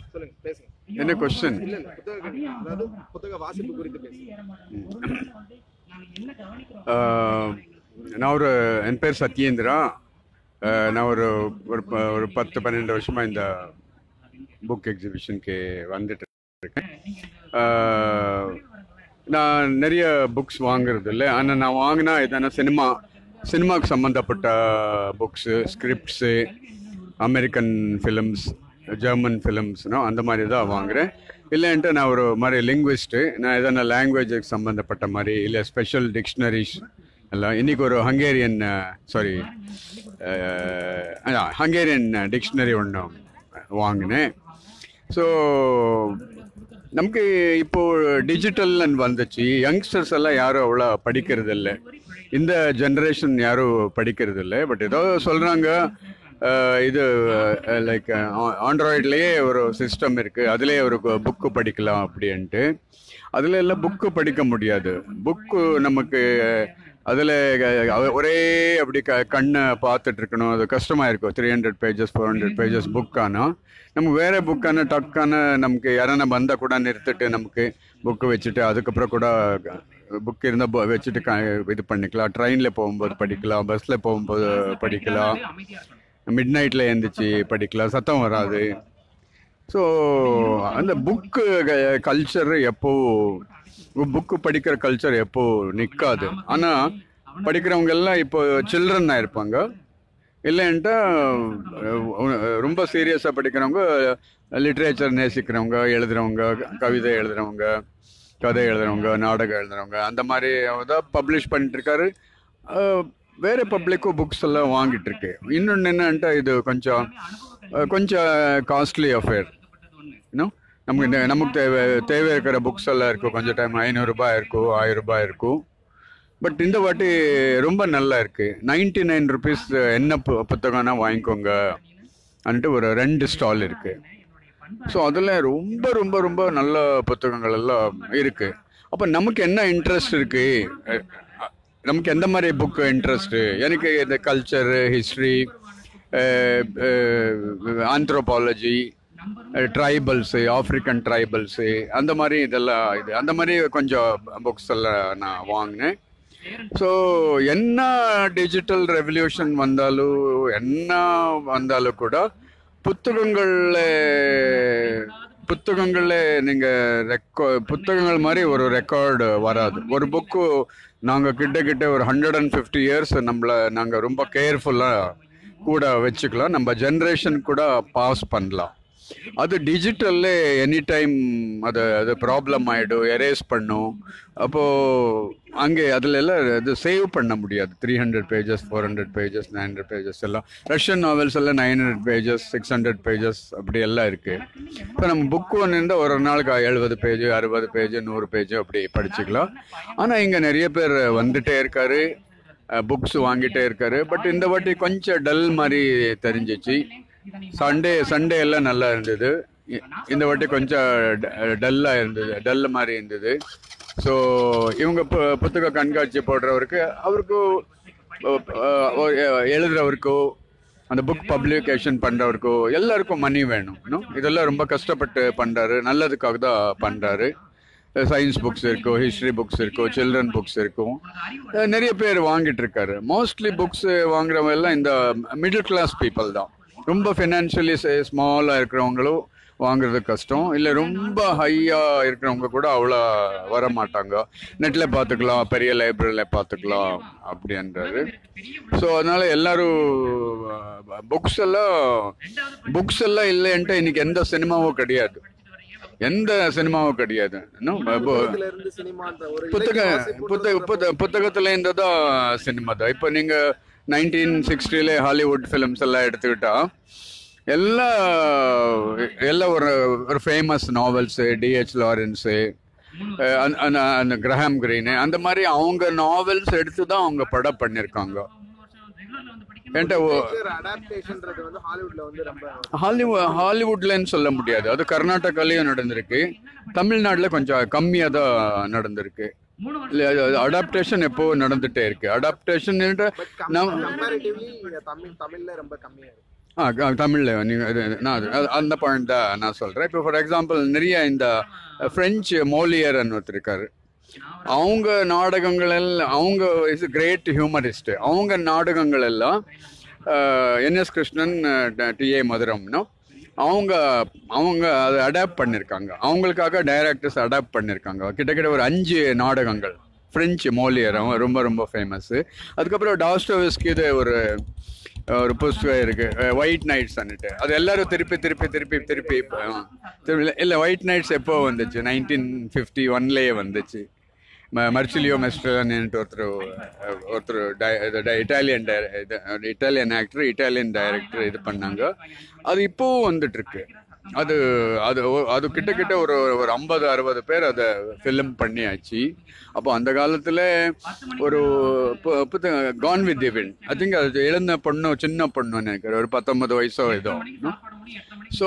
சொல்லுங்க பேசுங்க என்ன கொஸ்டின் இல்ல இல்ல புத்தக அதாவது புத்தக வாசிப்பு குறித்து பேசுங்க நான் ஒரு என் பேர் சத்யேந்திரா அஹ், நான் ஒரு ஒரு ப- ஒரு பத்து பன்னெண்டு வருஷமா இந்த புக் எக்ஸிபிஷனுக்கு வந்துட்டு இருக்கேன் அஹ், நான் நிறைய புக்ஸ் வாங்குறது இல்லை ஆனால் நான் வாங்கினா எதனா சினிமா சினிமாவுக்கு சம்மந்தப்பட்ட books scripts American films German ஃபிலிம்ஸ்னோ அந்த மாதிரி தான் வாங்குறேன் இல்லைன்ட்டு நான் ஒரு மாதிரி லிங்குவிஸ்ட்டு நான் எதனா லாங்குவேஜுக்கு சம்மந்தப்பட்ட மாதிரி இல்லை ஸ்பெஷல் டிக்ஷனரிஸ் எல்லாம் இன்னைக்கு ஒரு ஹங்கேரியன் சாரி ஹங்கேரியன் டிக்ஷனரி ஒன்று வாங்கினேன் ஸோ நமக்கு இப்போ டிஜிட்டல் வந்துச்சு யங்ஸ்டர்ஸ் எல்லாம் யாரும் அவ்வளோ படிக்கிறது இல்லை இந்த ஜென்ரேஷன் யாரும் படிக்கிறது இல்லை பட் ஏதோ சொல்கிறாங்க இது லைக் ஆண்ட்ராய்ட்லேயே ஒரு சிஸ்டம் இருக்குது அதுலேயே ஒரு புக்கு படிக்கலாம் அப்படின்ட்டு அதில் எல்லாம் புக்கு படிக்க முடியாது புக்கு நமக்கு அதில் ஒரே அப்படி க கண்ணை பார்த்துட்டு இருக்கணும் அது கஷ்டமாக இருக்கும் three hundred pages four hundred pages புக்கானா நம்ம வேற புக்கான டக்கான நமக்கு யாரான வந்தால் கூட நிறுத்திட்டு நமக்கு புக்கு வச்சுட்டு அதுக்கப்புறம் கூட புக் இருந்தால் வச்சுட்டு க இது பண்ணிக்கலாம் ட்ரெயினில் போகும்போது படிக்கலாம் பஸ்ஸில் போகும்போது படிக்கலாம் மிட் நைட்டில் எழுந்திரிச்சு படிக்கலாம் சத்தம் வராது ஸோ அந்த புக்கு கல்ச்சர் எப்போ புக்கு படிக்கிற கல்ச்சர் எப்போ நிற்காது ஆனால் படிக்கிறவங்க எல்லாம் இப்போ சில்ட்ரனாக இருப்பாங்க இல்லைன்ட்டா அஹ், ரொம்ப சீரியஸாக படிக்கிறவங்க லிட்ரேச்சர் நேசிக்கிறவங்க எழுதுறவங்க கவிதை எழுதுறவங்க கதை எழுதுறவங்க நாடகம் எழுதுறவங்க அந்த மாதிரி தான் பப்ளிஷ் பண்ணிட்டு இருக்காரு அஹ், வேற பப்ளிக்கும் புக்ஸ் எல்லாம் வாங்கிட்டு இருக்கு இன்னொன்று என்னன்ட்டா இது கொஞ்சம் அஹ், கொஞ்சம் காஸ்ட்லி அஃபேர் இன்னும் நமக்கு இந்த நமக்கு தேவை தேவை இருக்கிற புக்ஸ் எல்லாம் இருக்கும் கொஞ்சம் டைம் ஐநூறுரூபா இருக்கும் ஆயிரம் ரூபாய் இருக்கும் பட் இந்த வாட்டி ரொம்ப நல்லா இருக்கு நைன்டி நைன் ருபீஸ் என்ன பு- புத்தகம்னா வாங்கிக்கோங்க அன்ட்டு ஒரு ரெண்டு ஸ்டால் இருக்கு ஸோ அதில் ரொம்ப ரொம்ப ரொம்ப நல்ல புத்தகங்கள் எல்லாம் இருக்கு அப்போ நமக்கு என்ன இன்ட்ரெஸ்ட் இருக்கு அஹ், அஹ், நமக்கு எந்த மாதிரி புக்கு இன்ட்ரெஸ்ட் எனக்கு இந்த culture history anthropology tribals African tribals அந்த மாதிரி இதெல்லாம் இது அந்த மாதிரி கொஞ்சம் புக்ஸ் எல்லாம் நான் வாங்கினேன் ஸோ என்ன டிஜிட்டல் ரெவல்யூஷன் வந்தாலும் என்ன வந்தாலும் கூட புத்தகங்களில் புத்தகங்களில் நீங்கள் ரெக்கா புத்தகங்கள் மாதிரி ஒரு ரெக்கார்டு வராது ஒரு புக்கு நாங்கள் கிட்ட கிட்ட ஒரு ஹண்ட்ரட் அண்ட் ஃபிஃப்டி இயர்ஸ் நம்மளை நாங்கள் ரொம்ப கேர்ஃபுல்லாக கூட வச்சுக்கலாம் நம்ம ஜென்ரேஷன் கூட பாஸ் பண்ணலாம் அது டிஜிட்டல்ல எனி டைம் அது அது ப்ராப்ளம் ஆகிடும் எரேஸ் பண்ணும் அப்போது அங்கே அதில் எல்லாம் இது சேவ் பண்ண முடியாது three hundred pages four hundred pages nine hundred pages எல்லாம் ரஷ்யன் நாவல்ஸ் எல்லாம் nine hundred pages six hundred pages அப்படி எல்லாம் இருக்குது இப்போ நம்ம புக்கு ஒன்று இருந்தால் ஒரு நாளுக்கு எழுபது பேஜ் அறுபது பேஜ் நூறு பேஜ் அப்படி படிச்சுக்கலாம் ஆனால் இங்கே நிறைய பேர் வந்துட்டே இருக்காரு புக்ஸ் வாங்கிட்டே இருக்காரு பட் இந்த வாட்டி கொஞ்சம் டல் மாதிரி தெரிஞ்சிச்சு சண்டே சண்டே எல்லாம் நல்லா இருந்தது இ- இந்த வாட்டி கொஞ்சம் டல்லாக இருந்தது டல் மாதிரி இருந்தது ஸோ இவங்க பு- புத்தக கண்காட்சி போடுறவருக்கு அவருக்கு அஹ், அஹ், அஹ், எழுதுறவருக்கோ அந்த புக் பப்ளிகேஷன் பண்ணுறவருக்கோ எல்லாருக்கும் மணி வேணும் இன்னும் இதெல்லாம் ரொம்ப கஷ்டப்பட்டு பண்ணுறாரு நல்லதுக்காக தான் பண்ணுறாரு சயின்ஸ் புக்ஸ் இருக்கும் ஹிஸ்ட்ரி புக்ஸ் இருக்கும் சில்ட்ரன் புக்ஸ் இருக்கும் அஹ் நிறைய பேர் வாங்கிட்டு இருக்காரு மோஸ்ட்லி புக்ஸ் வாங்குறவங்க எல்லாம் இந்த மிடில் கிளாஸ் பீப்புள் தான் ரொம்ப ஃபினான்ஷியலி ஸ்மாலாக இருக்கிறவங்களும் வாங்குறது கஷ்டம் இல்லை ரொம்ப ஹையாக இருக்கிறவங்க கூட அவ்வளோ வர மாட்டாங்க நெட்டில் பார்த்துக்கலாம் பெரிய லைப்ரரியில் பார்த்துக்கலாம் அப்படின்றாரு ஸோ அதனால எல்லாரும் புக்ஸ் எல்லாம் புக்ஸ் எல்லாம் இல்லைன்ட்டு இன்னைக்கு எந்த சினிமாவும் கிடையாது எந்த சினிமாவும் கிடையாது இன்னும் ப- ப- புத்தகத்துல இருந்து சினிமான்ற ஒரு புத்தக இலக்கிய வாசிப்பு புத்தக புத்த புத்தகத்துல இருந்து தான் சினிமா தான் இப்போ நீங்க நைன்டீன் சிக்ஸ்டில ஹாலிவுட் ஃபிலிம்ஸ் எல்லாம் எடுத்துக்கிட்டா எல்லா எல்லாம் ஒரு ஒரு ஃபேமஸ் நாவல்ஸு டிஹெச் லாரன்ஸு அந்த கிரஹாம் கிரீனு அந்த மாதிரி அவங்க நாவல்ஸ் எடுத்து தான் அவங்க படம் பண்ணியிருக்காங்க என்கிட்ட ஓ- அடாப்டேஷன்ன்றது வந்து ஹாலிவுட்ல வந்து ரொம்ப ஹாலிவுட் ஹாலிவுட்லன்னு சொல்ல முடியாது அது கர்நாடகாலையும் நடந்திருக்கு தமிழ்நாட்டில் கொஞ்சம் கம்மியாக தான் நடந்திருக்கு அடாப்டேஷன் எப்போ நடந்துட்டே இருக்கு அடாப்டேஷன் பட் நம் கம்பேரிட்டிவ்லி தமிழ் தமிழ்ல ரொம்ப கம்மியா இருக்கு ஆ க- தமிழ்ல நீங்கள் நான் அது- அது- அந்த பாயிண்ட் தான் நான் சொல்கிறேன் இப்போ ஃபார் எக்ஸாம்பிள் நிறைய இந்த ஃப்ரெஞ்சு மோலியர்னு ஒருத்தர் இருக்காரு அவங்க நாடகங்கள் எல்லாம் அவங்க இஸ் கிரேட் ஹியூமரிஸ்ட் அவங்க நாடகங்கள் எல்லாம் என்எஸ் கிருஷ்ணன் டிஏ மதுரம்னு அவங்க அவங்க அதை அடாப்ட் பண்ணியிருக்காங்க அவங்களுக்காக டைரக்டர்ஸ் அடாப்ட் பண்ணியிருக்காங்க கிட்டத்தட்ட ஒரு அஞ்சு நாடகங்கள் ஃப்ரெஞ்சு மோலியர் அவன் ரொம்ப ரொம்ப ஃபேமஸ்ஸு அதுக்கப்புறம் டாஸ்டோவிஸ்க்கு இது ஒரு ஒரு புஸ்தகம் இருக்கு ஒயிட் நைட்ஸ் அன்னுட்டு அது எல்லாரும் திருப்பி திருப்பி திருப்பி திருப்பி இப்ப, ஆ, திருப்பி இல்லை ஒயிட் நைட்ஸ் எப்போ வந்துச்சு நைன்டீன் ஃபிஃப்டி ஒன்லேயே வந்துச்சு ம- மர்சிலியோ மெஸ்ட்ரன்ட்டு ஒருத்தர் அஹ், ஒருத்தர் டை- இது டை- இட்டாலியன் டை இது இட்டாலியன் ஆக்டர் இட்டாலியன் டைரக்டர் இது பண்ணாங்க அது இப்போவும் வந்துட்டு இருக்கு அது அது ஒ- அது கிட்ட கிட்ட ஒரு ஒரு ஐம்பது அறுபது பேர் அதை ஃபிலிம் பண்ணியாச்சு அப்போ அந்த காலத்தில் ஒரு gone with wind I think அது இழந்த பொண்ணு சின்ன பொண்ணு நினைக்கிறேன் ஒரு பத்தொன்பது வயசோ ஏதோ ஸோ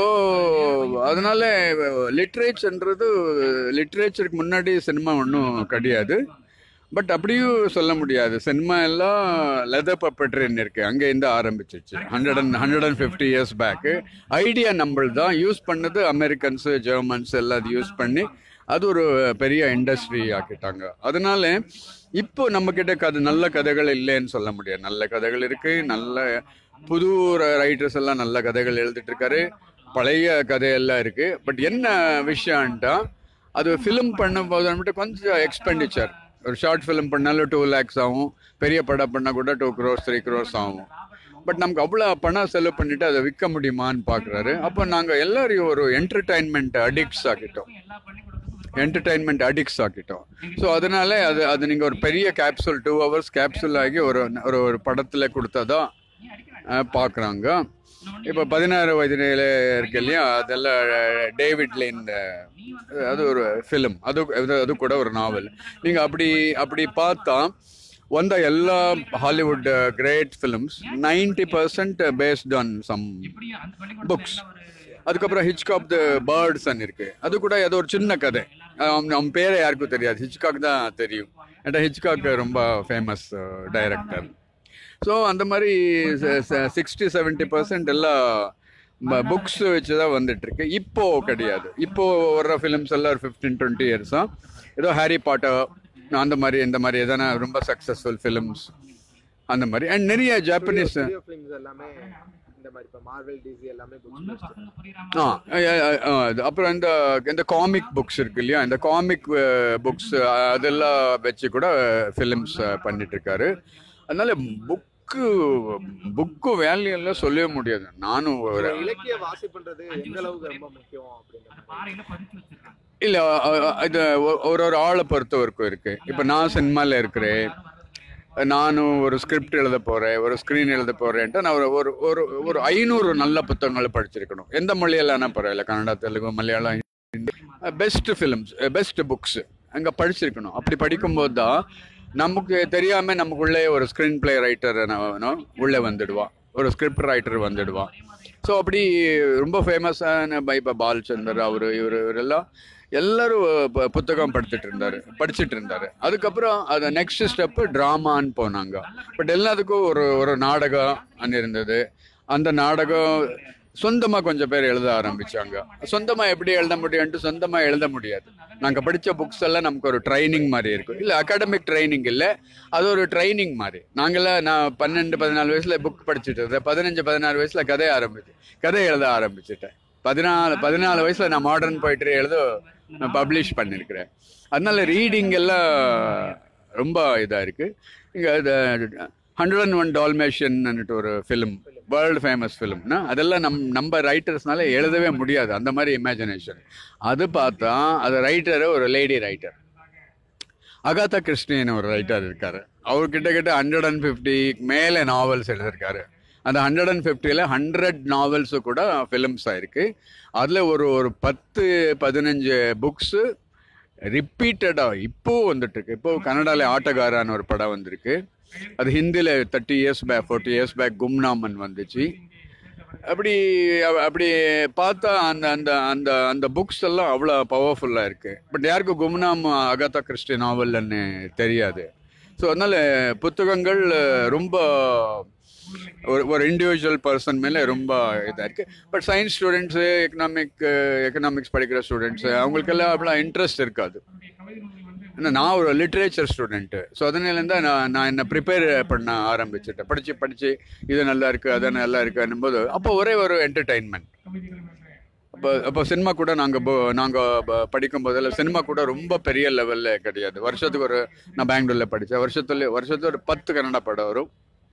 அதனால லிட்ரேச்சர்ன்றது லிட்ரேச்சருக்கு முன்னாடி சினிமா ஒன்றும் கிடையாது பட் அப்படியும் சொல்ல முடியாது சினிமா எல்லாம் லெதர் பப்பட்ரின்னு இருக்கு அங்கே இருந்து ஆரம்பிச்சிச்சு hundred and hundred and fifty years back idea நம்மள் தான் யூஸ் பண்ணது அமெரிக்கன்ஸு ஜெர்மன்ஸ் எல்லாம் அது யூஸ் பண்ணி அது ஒரு பெரிய இண்டஸ்ட்ரி ஆக்கிட்டாங்க அதனால இப்போ நம்ம கிட்ட கதை நல்ல கதைகள் இல்லைன்னு சொல்ல முடியாது நல்ல கதைகள் இருக்கு நல்ல புது ரைட்டர்ஸ் எல்லாம் நல்ல கதைகள் எழுதிட்டு இருக்காரு பழைய கதையெல்லாம் இருக்கு பட் என்ன விஷயம்ட்டா அது ஃபிலிம் பண்ணும்போது மட்டும் கொஞ்சம் எக்ஸ்பெண்டிச்சர் ஒரு ஷார்ட் ஃபிலிம் பண்ணாலும் டூ லேக்ஸ் ஆகும் பெரிய படம் பண்ணால் கூட டூ க்ரோஸ் த்ரீ க்ரோஸ் ஆகும் பட் நமக்கு அவ்வளோ பணம் செலவு பண்ணிட்டு அதை விற்க முடியுமான்னு பார்க்குறாரு அப்போ நாங்கள் எல்லாரையும் ஒரு என்டர்டைன்மெண்ட் அடிக்ட்ஸ் ஆக்கிட்டோம் என்டர்டைன்மெண்ட் அடிக்ட்ஸ் ஆக்கிட்டோம் ஸோ அதனால அது அது நீங்கள் ஒரு பெரிய கேப்சூல் டூ ஹவர்ஸ் கேப்சூல் ஆகி ஒரு ஒரு ஒரு படத்தில் கொடுத்ததான் பார்க்குறாங்க இப்போ பதினாறு வயதில் இருக்கு இல்லையா அதெல்லாம் டேவிட்ல இந்த அது ஒரு ஃபிலிம் அது அது- அது கூட ஒரு நாவல் நீங்கள் அப்படி அப்படி பார்த்தா வந்த எல்லா Hollywood great films ninety percent based on some books அதுக்கப்புறம் ஹிச்காக் த பேர்ட்ஸ் இருக்கு அது கூட ஏதோ ஒரு சின்ன கதை அவன் அவன் பேரை யாருக்கும் தெரியாது ஹிச்காக் தான் தெரியும் ஏன்னா ஹிச்காக் ரொம்ப ஃபேமஸ் டைரக்டர் ஸோ அந்த மாதிரி சிக்ஸ்டி செவன்ட்டி பர்சன்ட் எல்லாம் புக்ஸ் வச்சு தான் வந்துட்டு இருக்கு இப்போ கிடையாது இப்போ வர்ற ஃபிலிம்ஸ் எல்லாம் ஒரு ஃபிஃப்டீன் டுவெண்ட்டி இயர்ஸா ஏதோ ஹாரி பாட்டர் அந்த மாதிரி இந்த மாதிரி எதனா ரொம்ப சக்ஸஸ்ஃபுல் ஃபிலிம்ஸ் அந்த மாதிரி அண்ட் நிறைய ஜாப்பனீஸ் வீடியோ ஃபிலிம்ஸ் எல்லாமே இந்த மாதிரி இப்போ மார்வெல் டிசி எல்லாமே books ஆ அ- அ- அ, அது. அப்புறம் இந்த இந்த காமிக் புக்ஸ் இருக்கு இல்லையா இந்த காமிக் புக்ஸ் அதெல்லாம் வச்சு கூட ஃபிலிம்ஸ் பண்ணிட்டு இருக்காரு அதனால புக்கு புக்கு வேல்யூ எல்லாம் சொல்லவே முடியாது நானும் ஒரு ஒரு இலக்கிய வாசிப்புன்றது எந்த அளவுக்கு ரொம்ப முக்கியம் அப்படின்ற இல்ல அ- அ- இது ஒ- ஒரு ஒரு ஆளை பொறுத்த வரைக்கும் இருக்கு இப்ப நான் சினிமால இருக்கிறேன் நானும் ஒரு ஸ்கிரிப்ட் எழுத போறேன் ஒரு ஸ்கிரீன் எழுத போறேன்ட்டு நான் ஒரு ஒரு ஒரு ஒரு ஐநூறு நல்ல புத்தகங்களை படிச்சிருக்கணும் எந்த மொழியிலான பரவாயில்ல Kannada Telugu Malayalam best films best books அங்கே படிச்சிருக்கணும் அப்படி படிக்கும்போது தான் நமக்கு தெரியாம நமக்குள்ளே ஒரு ஸ்க்ரீன் பிளே ரைட்டர் உள்ளே வந்துடுவான் ஒரு ஸ்கிரிப்ட் ரைட்டர் வந்துடுவான் ஸோ அப்படி ரொம்ப ஃபேமஸான இப்போ பாலச்சந்தர் அவர் இவர் இவரெல்லாம் எல்லாரும் ப- புத்தகம் படிச்சுட்டு இருந்தாரு படிச்சுட்டு இருந்தாரு அதுக்கப்புறம் அது நெக்ஸ்ட் ஸ்டெப்பு ட்ராமான்னு போனாங்க பட் எல்லாத்துக்கும் ஒரு ஒரு நாடகம் அங்கே இருந்தது அந்த நாடகம் சொந்தமா கொஞ்சம் பேர் எழுத ஆரம்பிச்சாங்க சொந்தமா எப்படி எழுத முடியும்ட்டு சொந்தமா எழுத முடியாது நாங்க படிச்ச புக்ஸ் எல்லாம் நமக்கு ஒரு ட்ரைனிங் மாதிரி இருக்கும் இல்ல அகாடமிக் ட்ரைனிங் இல்ல அது ஒரு ட்ரைனிங் மாதிரி நாங்கெல்லாம் நான் பன்னெண்டு பதினாலு வயசுல புக் படிச்சுட்டு இருந்தேன் பதினஞ்சு பதினாறு வயசுல கதை ஆரம்பிச்சு கதை எழுத ஆரம்பிச்சுட்டேன் பதினாலு பதினாலு வயசுல நான் மாடர்ன் போயிட்டு எழுத பப்ளிஷ் பண்ணியிருக்கிறேன் அதனால ரீடிங் எல்லாம் ரொம்ப இதா இருக்கு இங்க ஹண்ட்ரட் அண்ட் ஒன் டால்மேஷன் ஒரு ஃபிலிம் வேர்ல்டு ஃபேமஸ் ஃபிலிம்னா அதெல்லாம் நம் நம்ம ரைட்டர்ஸ்னால எழுதவே முடியாது அந்த மாதிரி இமேஜினேஷன் அது பார்த்தா அது ரைட்டரு ஒரு லேடி ரைட்டர் அகாதா கிறிஸ்டின்னு ஒரு ரைட்டர் இருக்காரு அவர் கிட்ட கிட்ட ஹண்ட்ரட் அண்ட் ஃபிஃப்டி மேலே நாவல்ஸ் எழுதியிருக்காரு அந்த ஹண்ட்ரட் அண்ட் ஃபிஃப்டியில் ஹண்ட்ரட் நாவல்ஸு கூட ஃபிலிம்ஸ் ஆயிருக்கு அதில் ஒரு ஒரு பத்து பதினஞ்சு புக்ஸு ரிப்பீட்டடாக இப்போ வந்துட்டு இருக்கு இப்போ கன்னடாவில் ஆட்டக்காரான்னு ஒரு படம் வந்திருக்கு அது ஹிந்தியில் thirty years back forty years back கும்நாமன் வந்துச்சு அப்படி அ- அப்படி பார்த்தா அந்த அந்த அந்த அந்த புக்ஸ் எல்லாம் அவ்வளோ பவர்ஃபுல்லாக இருக்கு பட் யாருக்கும் கும்னாம் அகாதா கிறிஸ்டி நாவல்னு தெரியாது ஸோ அதனால புத்தகங்கள் ரொம்ப ஒரு ஒரு இண்டிவிஜுவல் பர்சன் மேலே ரொம்ப இதாக இருக்குது but science students economic economics படிக்கிற ஸ்டூடெண்ட்ஸு அவங்களுக்கெல்லாம் அவ்வளோ இன்ட்ரெஸ்ட் இருக்காது ஏன்னா நான் ஒரு லிட்ரேச்சர் ஸ்டூடெண்ட்டு ஸோ அதனாலேருந்து நான் நான் என்ன ப்ரிப்பேர் பண்ண ஆரம்பிச்சிட்டேன் படித்து படித்து இது நல்லா இருக்குது அது நல்லா இருக்குன்னும் போது அப்போ ஒரே ஒரு என்டர்டெயின்மெண்ட் அப்போ அப்போ சினிமா கூட நாங்கள் நாங்கள் படிக்கும் போதில் சினிமா கூட ரொம்ப பெரிய லெவலில் கிடையாது வருஷத்துக்கு ஒரு நான் பெங்களூரில் படித்தேன் வருஷத்துல வருஷத்துல ஒரு பத்து கன்னட படம் வரும்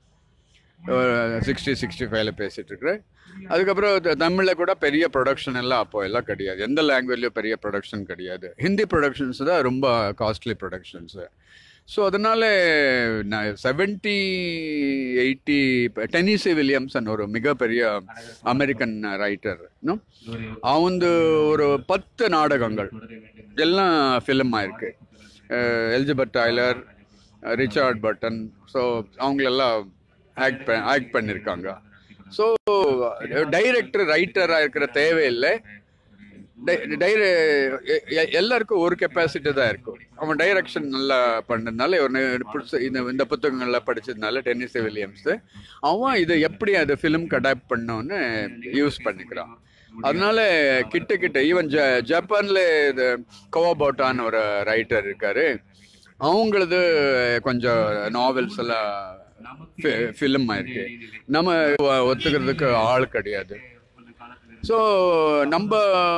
சிக்ஸ்டி சிக்ஸ்டி ஃபைவ்ல பேசிட்டு இருக்கிறேன் அதுக்கப்புறம் த- தமிழ்ல கூட பெரிய ப்ரொடக்ஷன் எல்லாம் அப்போ எல்லாம் கிடையாது எந்த லாங்குவேஜ்லயும் பெரிய ப்ரொடக்ஷன் கிடையாது ஹிந்தி ப்ரொடக்ஷன்ஸ் தான் ரொம்ப காஸ்ட்லி ப்ரொடக்ஷன்ஸு ஸோ அதனால நான் செவன்டி எயிட்டி டெனிசி வில்லியம்சன் ஒரு மிகப்பெரிய அமெரிக்கன் ரைட்டர் அவந்து ஒரு பத்து நாடகங்கள் எல்லாம் ஃபிலிம் ஆயிருக்கு Elizabeth Taylor Richard Burton so அவங்களெல்லாம் ஆக்ட் ஆக்ட் பண்ணியிருக்காங்க ஸோ டைரக்டர் ரைட்டராக இருக்கிற தேவையில்லை டை- டைர எ- எ- எல்லாருக்கும் ஒரு கெப்பாசிட்டி தான் இருக்கும் அவன் டைரக்ஷன் நல்லா பண்ணதுனால இவனை பிடிச்ச இந்த இந்த புத்தகங்கள்லாம் படிச்சதுனால டென்னிஸ் வில்லியம்ஸ் அவன் இதை எப்படி அதை ஃபிலிம்க்கு அடாப்ட் பண்ணோன்னு யூஸ் பண்ணிக்கிறான் அதனால கிட்ட கிட்ட ஈவன் ஜ ஜப்பான்ல இது கோவாபோட்டான்னு ஒரு ரைட்டர் இருக்காரு அவங்களது கொஞ்சம் நாவல்ஸ் எல்லாம் ஃபிலிம் ஆயிருக்கு நம்ம ஒ- ஒத்துக்கிறதுக்கு ஆள் கிடையாது ஸோ நம்ம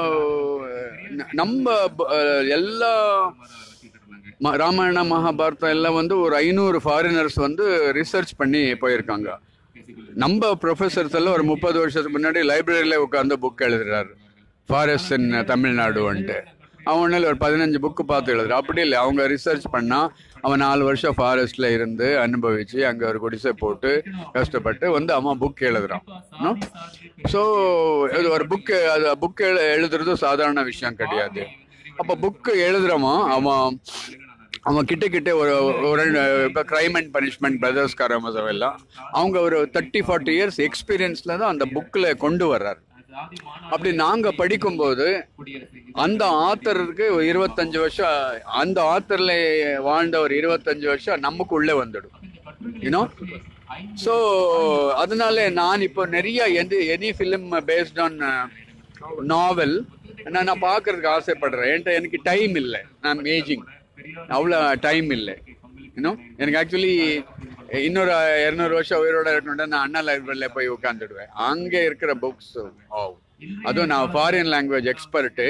ந- நம்ம ப- எல்லா ம- ராமாயண மகாபாரதம் எல்லாம் வந்து ஒரு ஐநூறு ஃபாரினர்ஸ் வந்து ரிசர்ச் பண்ணி போயிருக்காங்க நம்ம ப்ரொஃபஸர்ஸ் எல்லாம் ஒரு முப்பது வருஷத்துக்கு முன்னாடி லைப்ரரியில் உட்காந்து புக் எழுதுறாரு ஃபாரஸ்ட் இன் தமிழ்நாடு வந்துட்டு அவனால ஒரு பதினஞ்சு புக்கு பார்த்து எழுதுறான் அப்படி இல்லை அவங்க ரிசர்ச் பண்ணா அவன் நாலு வருஷம் ஃபாரஸ்ட்ல இருந்து அனுபவிச்சு அங்க ஒரு குடிசை போட்டு கஷ்டப்பட்டு வந்து அவன் புக் எழுதுறான் ஸோ இது ஒரு புக்கு அது புக் எழுதுறது சாதாரண விஷயம் கிடையாது அப்போ புக்கு எழுதுறவன் அவன் அவன் கிட்ட கிட்ட ஒரு ஒரு இப்போ crime and punishment brothers Karamazov எல்லாம் அவங்க ஒரு தேர்ட்டி ஃபார்ட்டி இயர்ஸ் எக்ஸ்பீரியன்ஸ்ல தான் அந்த புக்கில் கொண்டு வர்றாரு அப்படி நாங்க படிக்கும்போது அந்த ஆத்தருக்கு ஒரு இருபத்தஞ்சு வருஷம் அந்த ஆத்தர்ல வாழ்ந்த ஒரு இருபத்தஞ்சு வருஷம் நமக்கு உள்ளே வந்துடும் யூனோ ஸோ அதனால நான் இப்போ நிறைய எந்த any film based on novel நான் நான் பார்க்கறதுக்கு ஆசைப்படுறேன் என்கிட்ட எனக்கு டைம் இல்லை நான் ஏஜிங் அவ்வளோ டைம் இல்லை யூனோ எனக்கு ஆக்சுவலி இன்னொரு இரநூறு வருஷம் உயிரோட இருக்கணும்னா நான் அண்ணா லைப்ரரியில் போய் உட்காந்துடுவேன் அங்கே இருக்கிற புக்ஸ் ஓ அதுவும் நான் ஃபாரின் லாங்குவேஜ் எக்ஸ்பர்ட்டு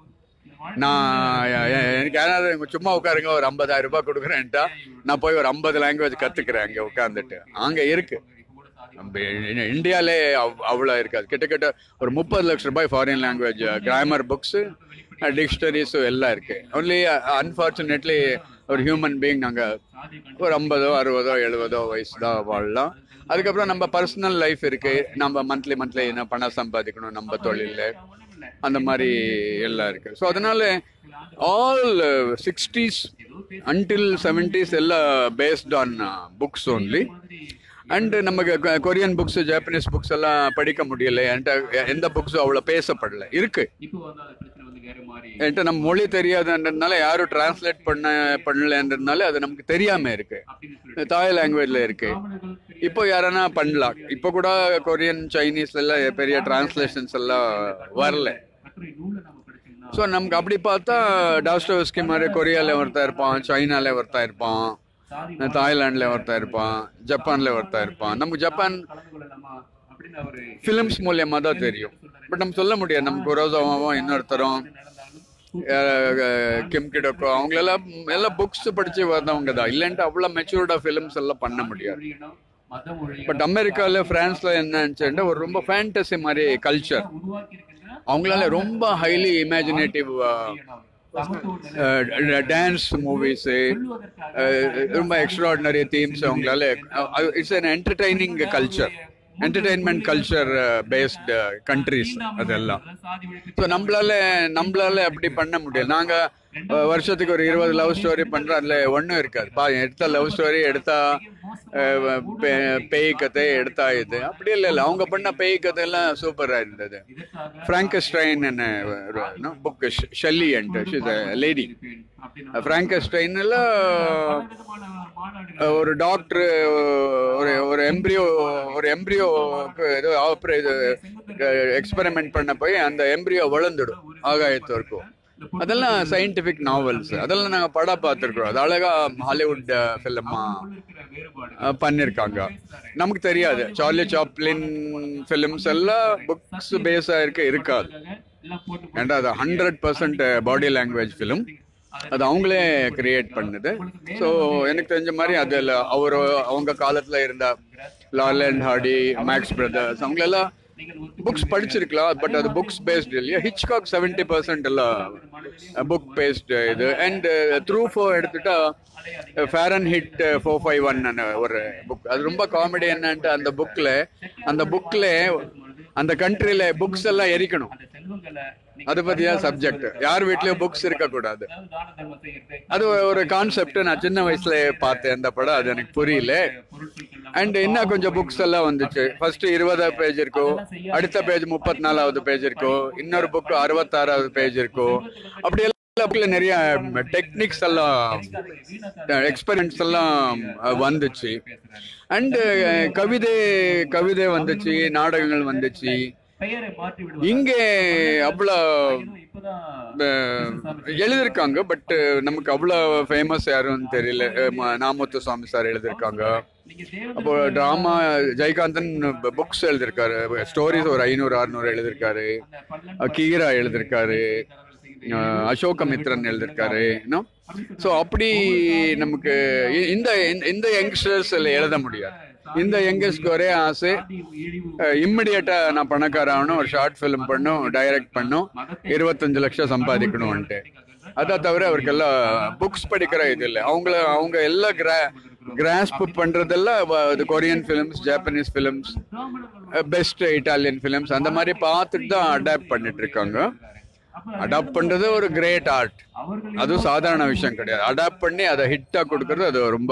நான் எ- எ- எனக்கு யாராவது இங்க சும்மா உட்காருங்க ஒரு ஐம்பதாயிரம் ரூபாய் கொடுக்குறேன்ட்டா நான் போய் ஒரு ஐம்பது லாங்குவேஜ் கத்துக்கிறேன் அங்கே உட்காந்துட்டு அங்க இருக்கு நம்ம இ- இந்தியாலே அவ்- அவ்வளோ இருக்காது கிட்டத்தட்ட ஒரு முப்பது லட்சம் ரூபாய் ஃபாரின் லாங்குவேஜ் கிராமர் புக்ஸு டிக்ஷனரிஸும் எல்லாம் இருக்கு ஒன்லி அன்ஃபார்ச்சுனேட்லி ஒரு ஹியூமன் பீயிங் நாங்கள் ஒரு ஐம்பதோ அறுபதோ எழுபதோ வயசு தான் வாழலாம் அதுக்கப்புறம் நம்ம பர்சனல் லைஃப் இருக்கு நம்ம மந்த்லி மந்த்லி என்ன பணம் சம்பாதிக்கணும் நம்ம தொழிலில் அந்த மாதிரி எல்லாம் இருக்கு ஸோ அதனால ஆல் சிக்ஸ்டீஸ் அன்டில் செவன்டிஸ் எல்லாம் based on books only and நமக்கு கொ- கொரியன் புக்ஸ் ஜாப்பனீஸ் புக்ஸ் எல்லாம் படிக்க முடியல என்கிட்ட எந்த புக்ஸும் அவ்வளோ பேசப்படல இருக்கு இப்போ வந்து அந்த பிரச்சனை வந்து வேற மாதிரி என்கிட்ட நம்ம மொழி தெரியாதுன்றதுனால யாரும் டிரான்ஸ்லேட் பண்ண பண்ணலன்றதுனால அது நமக்கு தெரியாம இருக்கு அப்படின்னு சொல்லிட்டு தாய் லாங்குவேஜ்ல இருக்கு இப்போ யாரனா பண்ணலாம் இப்போ கூட கொரியன் சைனீஸ் எல்லாம் பெரிய டிரான்ஸ்லேஷன்ஸ் எல்லாம் வரல கட்டுரை நூல்ல நம்ம படிச்சீங்கன்னா ஸோ நமக்கு அப்படி பார்த்தா டாஸ்டோஸ்கி மாதிரி கொரியால ஒருத்தன் இருப்பான் சைனால ஒருத்தன் இருப்பான் சாதி தாய்லாந்துல ஒருத்தன் இருப்பான் ஜப்பான்ல ஒருத்தன் இருப்பான் நமக்கு ஜப்பான் கலந்து கொள்ளலாமா அப்படின்னு அவரு ஃபிலிம்ஸ் மூலியமா தான் தெரியும் பட் நம்ம சொல்ல முடியாது நமக்கு குரோசாவாவும் இன்னொருத்தரும் அஹ், கிம் கிடக்கோ அவங்களெல்லாம் எல்லாம் புக்ஸ் படிச்சு வந்தவங்க தான் இல்லைன்ட்டு அவ்வளோ மெச்சூர்டா ஃபிலிம்ஸ் எல்லாம் பண்ண முடியாது மொழியினம் மத மொழி பட் அமெரிக்கால பிரான்ஸ்ல என்னன்னு ஒரு ரொம்ப ஃபேண்டசி மாதிரி கல்ச்சர் உருவாக்கி இருக்கின்ற அவங்களால ரொம்ப ஹைலி இமேஜினேட்டிவ் சமத்துவ டான்ஸ் மூவிஸு ரொம்ப எக்ஸ்ட்ராடினரி தீம்ஸ் அவங்களால it's an entertaining culture entertainment culture based countries அதெல்லாம் சாதி ஒழிப்பு ஸோ நம்மளால நம்மளால அப்படி பண்ண முடியாது நாங்க அஹ், வருஷத்துக்கு ஒரு இருபது லவ் ஸ்டோரி பண்றோம் அதுல ஒன்றும் இருக்காது பா எடுத்த லவ் ஸ்டோரி எடுத்தா அஹ், பே- பேய் கதை எடுத்தா இது அப்படி இல்லை இல்லை அவங்க பண்ண பேய் கதையெல்லாம் சூப்பரா இருந்தது இதற்காக Frankenstein book Shelley and she's lady அப்படின்னு ஃப்ராங்கஸ்டைன் எல்லாம் விதமான அஹ், ஒரு டாக்டர் ஒரு ஒரு எம்ப்ரியோ ஒரு எம்ப்ரியோ ஏதோ ஆப்ரே இது எக்ஸ்பெரிமெண்ட் பண்ண போய் அந்த எம்ப்ரியோ வளர்ந்துடும் ஆகாயத்து இருக்கும் அதெல்லாம் சயின்டிபிக் நாவல்ஸ் அதெல்லாம் நாங்க படம் பார்த்துருக்குறோம் அது அழகா ஹாலிவுட் ஃபிலிமா பண்ணிருக்காங்க நமக்கு தெரியாது சார்லி சாப்ளின் ஃபிலிம்ஸ் எல்லாம் புக்ஸ் பேஸ் ஆயிருக்க இருக்காது ஏன்டா அது hundred percent body language film அது அவங்களே கிரியேட் பண்ணுது ஸோ எனக்கு தெரிஞ்ச மாதிரி அதில் அவர் அவங்க காலத்தில் இருந்த லாலன் ஹார்டி மேக்ஸ் பிரதர்ஸ் அவங்களெல்லாம் புக்ஸ் படிச்சிருக்கலாம் பட் அது புக்ஸ் பேஸ்டு இல்லையா ஹிச்காக் செவன்டி பர்சன்ட் எல்லாம் புக் பேஸ்டு இது அண்ட் த்ரூ ஃபோ எடுத்துட்டா fair and hit four five one ஒரு புக் அது ரொம்ப காமெடி என்னன்ட்டு அந்த புக்கில் அந்த புக்கில் அந்த கண்ட்ரியில புக்ஸ் எல்லாம் எரிக்கணும் அது பத்தியா சப்ஜெக்ட் யார் வீட்லயும் புக்ஸ் இருக்க கூடாது அது ஒரு கான்செப்ட் நான் சின்ன வயசுல பார்த்தேன் அந்த படம் அது எனக்கு புரியல அண்ட் இன்னும் கொஞ்சம் புக்ஸ் எல்லாம் வந்துச்சு ஃபர்ஸ்ட் இருபதாவது பேஜ் இருக்கும் அடுத்த பேஜ் முப்பத்தி நாலாவது பேஜ் இருக்கும் இன்னொரு புக் அறுபத்தாறாவது பேஜ் இருக்கும் அப்படி எல்லாம் புக்ல நிறைய டெக்னிக்ஸ் எல்லாம் எக்ஸ்பெரிமெண்ட்ஸ் எல்லாம் அஹ், வந்துச்சு அண்ட் கவிதை கவிதை வந்துச்சு நாடகங்கள் வந்துச்சு இங்கே அவ்வளோ அஹ், எழுதியிருக்காங்க பட் நமக்கு அவ்வளோ ஃபேமஸ் யாரும் தெரியல அஹ், ம- நாமூத்து சுவாமி சார் எழுதியிருக்காங்க அப்போ ட்ராமா ஜெயகாந்தன் புக்ஸ் எழுதியிருக்காரு ஸ்டோரிஸ் ஒரு ஐநூறு அறுநூறு எழுதியிருக்காரு அஹ், கீரா எழுதியிருக்காரு அஹ், அசோகமித்ரன் எழுதியிருக்காரு இன்னும் ஸோ அப்படி நமக்கு இ- இந்த இந்த- இந்த யங்ஸ்டர்ஸ் எழுத முடியாது இந்த யங்கஸ்ட்க்கு ஒரே ஆசை இம்மிடியட்டா நான் பணக்கார ஆகணும் ஒரு ஷார்ட் ஃபிலிம் பண்ணும் டைரக்ட் பண்ணும் இருபத்தஞ்சு லட்சம் சம்பாதிக்கணும்ன்ட்டு அதை தவிர அவருக்கெல்லாம் புக்ஸ் படிக்கிற இது இல்லை அவங்கள அவங்க எல்லாம் கிரா கிராஸ்ப் பண்றதெல்லாம் வ- இது Korean films Japanese films best Italian films அந்த மாதிரி பார்த்துட்டு தான் அடாப்ட் பண்ணிட்டு இருக்காங்க அடாப்ட் பண்றது ஒரு கிரேட் ஆர்ட் அதுவும் சாதாரண விஷயம் கிடையாது அடாப்ட் பண்ணி அதை ஹிட்டா கொடுக்கறது அது ரொம்ப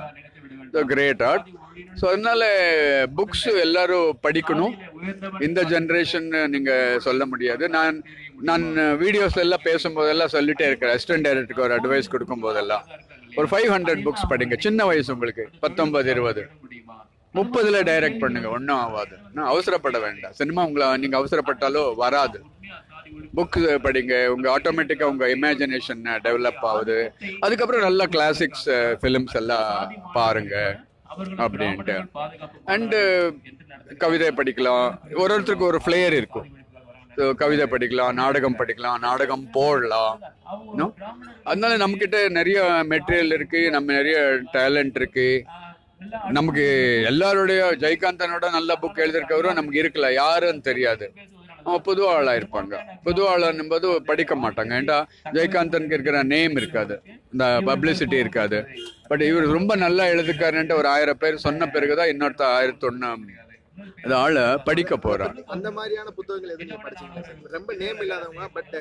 கிரேட் ஆர்ட் ஸோ அதனால புக்ஸ் எல்லாரும் படிக்கணும் இந்த ஜென்ரேஷன் நீங்க சொல்ல முடியாது நான் நான் வீடியோஸ்ல எல்லாம் பேசும்போதெல்லாம் சொல்லிட்டே இருக்கிறேன் அசிஸ்டன்ட் டைரக்டருக்கு ஒரு அட்வைஸ் கொடுக்கும் போதெல்லாம் ஒரு ஃபைவ் ஹண்ட்ரட் புக்ஸ் படிங்க சின்ன வயசு உங்களுக்கு பத்தொன்பது இருபது முப்பதுல டைரக்ட் பண்ணுங்க ஒன்றும் ஆகாது நான் அவசரப்பட வேண்டாம் சினிமா உங்களை நீங்க அவசரப்பட்டாலும் வராது புக் படிங்க உங்க ஆட்டோமேட்டிக்கா உங்க இமேஜினேஷன் டெவலப் ஆகுது அதுக்கப்புறம் நல்ல கிளாசிக்ஸ் ஃபிலிம்ஸ் எல்லாம் பாருங்க அப்படின்ட்டு அண்டு கவிதை படிக்கலாம் ஒரு ஒருத்தருக்கு ஒரு ஃப்ளேயர் இருக்கும் So, கவிதை படிக்கலாம் நாடகம் படிக்கலாம் நாடகம் போடலாம் No? அதனால நம்மக்கிட்ட நிறைய மெட்டீரியல் இருக்கு நம்ம நிறைய டேலண்ட் இருக்கு நமக்கு எல்லாருடைய ஜெயகாந்தனோட நல்ல புக் எழுதிருக்கவரும் நமக்கு இருக்கல யாருன்னு தெரியாது அவன் புது ஆளா இருப்பாங்க புது ஆளுன்னும் போது படிக்க மாட்டாங்க ஏன்டா ஜெயகாந்தனுக்கு இருக்கிற நேம் இருக்காது இந்த பப்ளிசிட்டி இருக்காது பட் இவர் ரொம்ப நல்லா எழுதுக்காருன்ட்டு ஒரு ஆயிரம் பேர் சொன்ன பிறகுதான் இன்னொருத்த ஆயிரத்தி ஒண்ணு அது ஆளை படிக்க போறான் அந்த மாதிரியான புத்தகங்கள் எதுவும் நீங்க படிச்சீங்களா சார் ரொம்ப நேம் இல்லாதவங்க பட்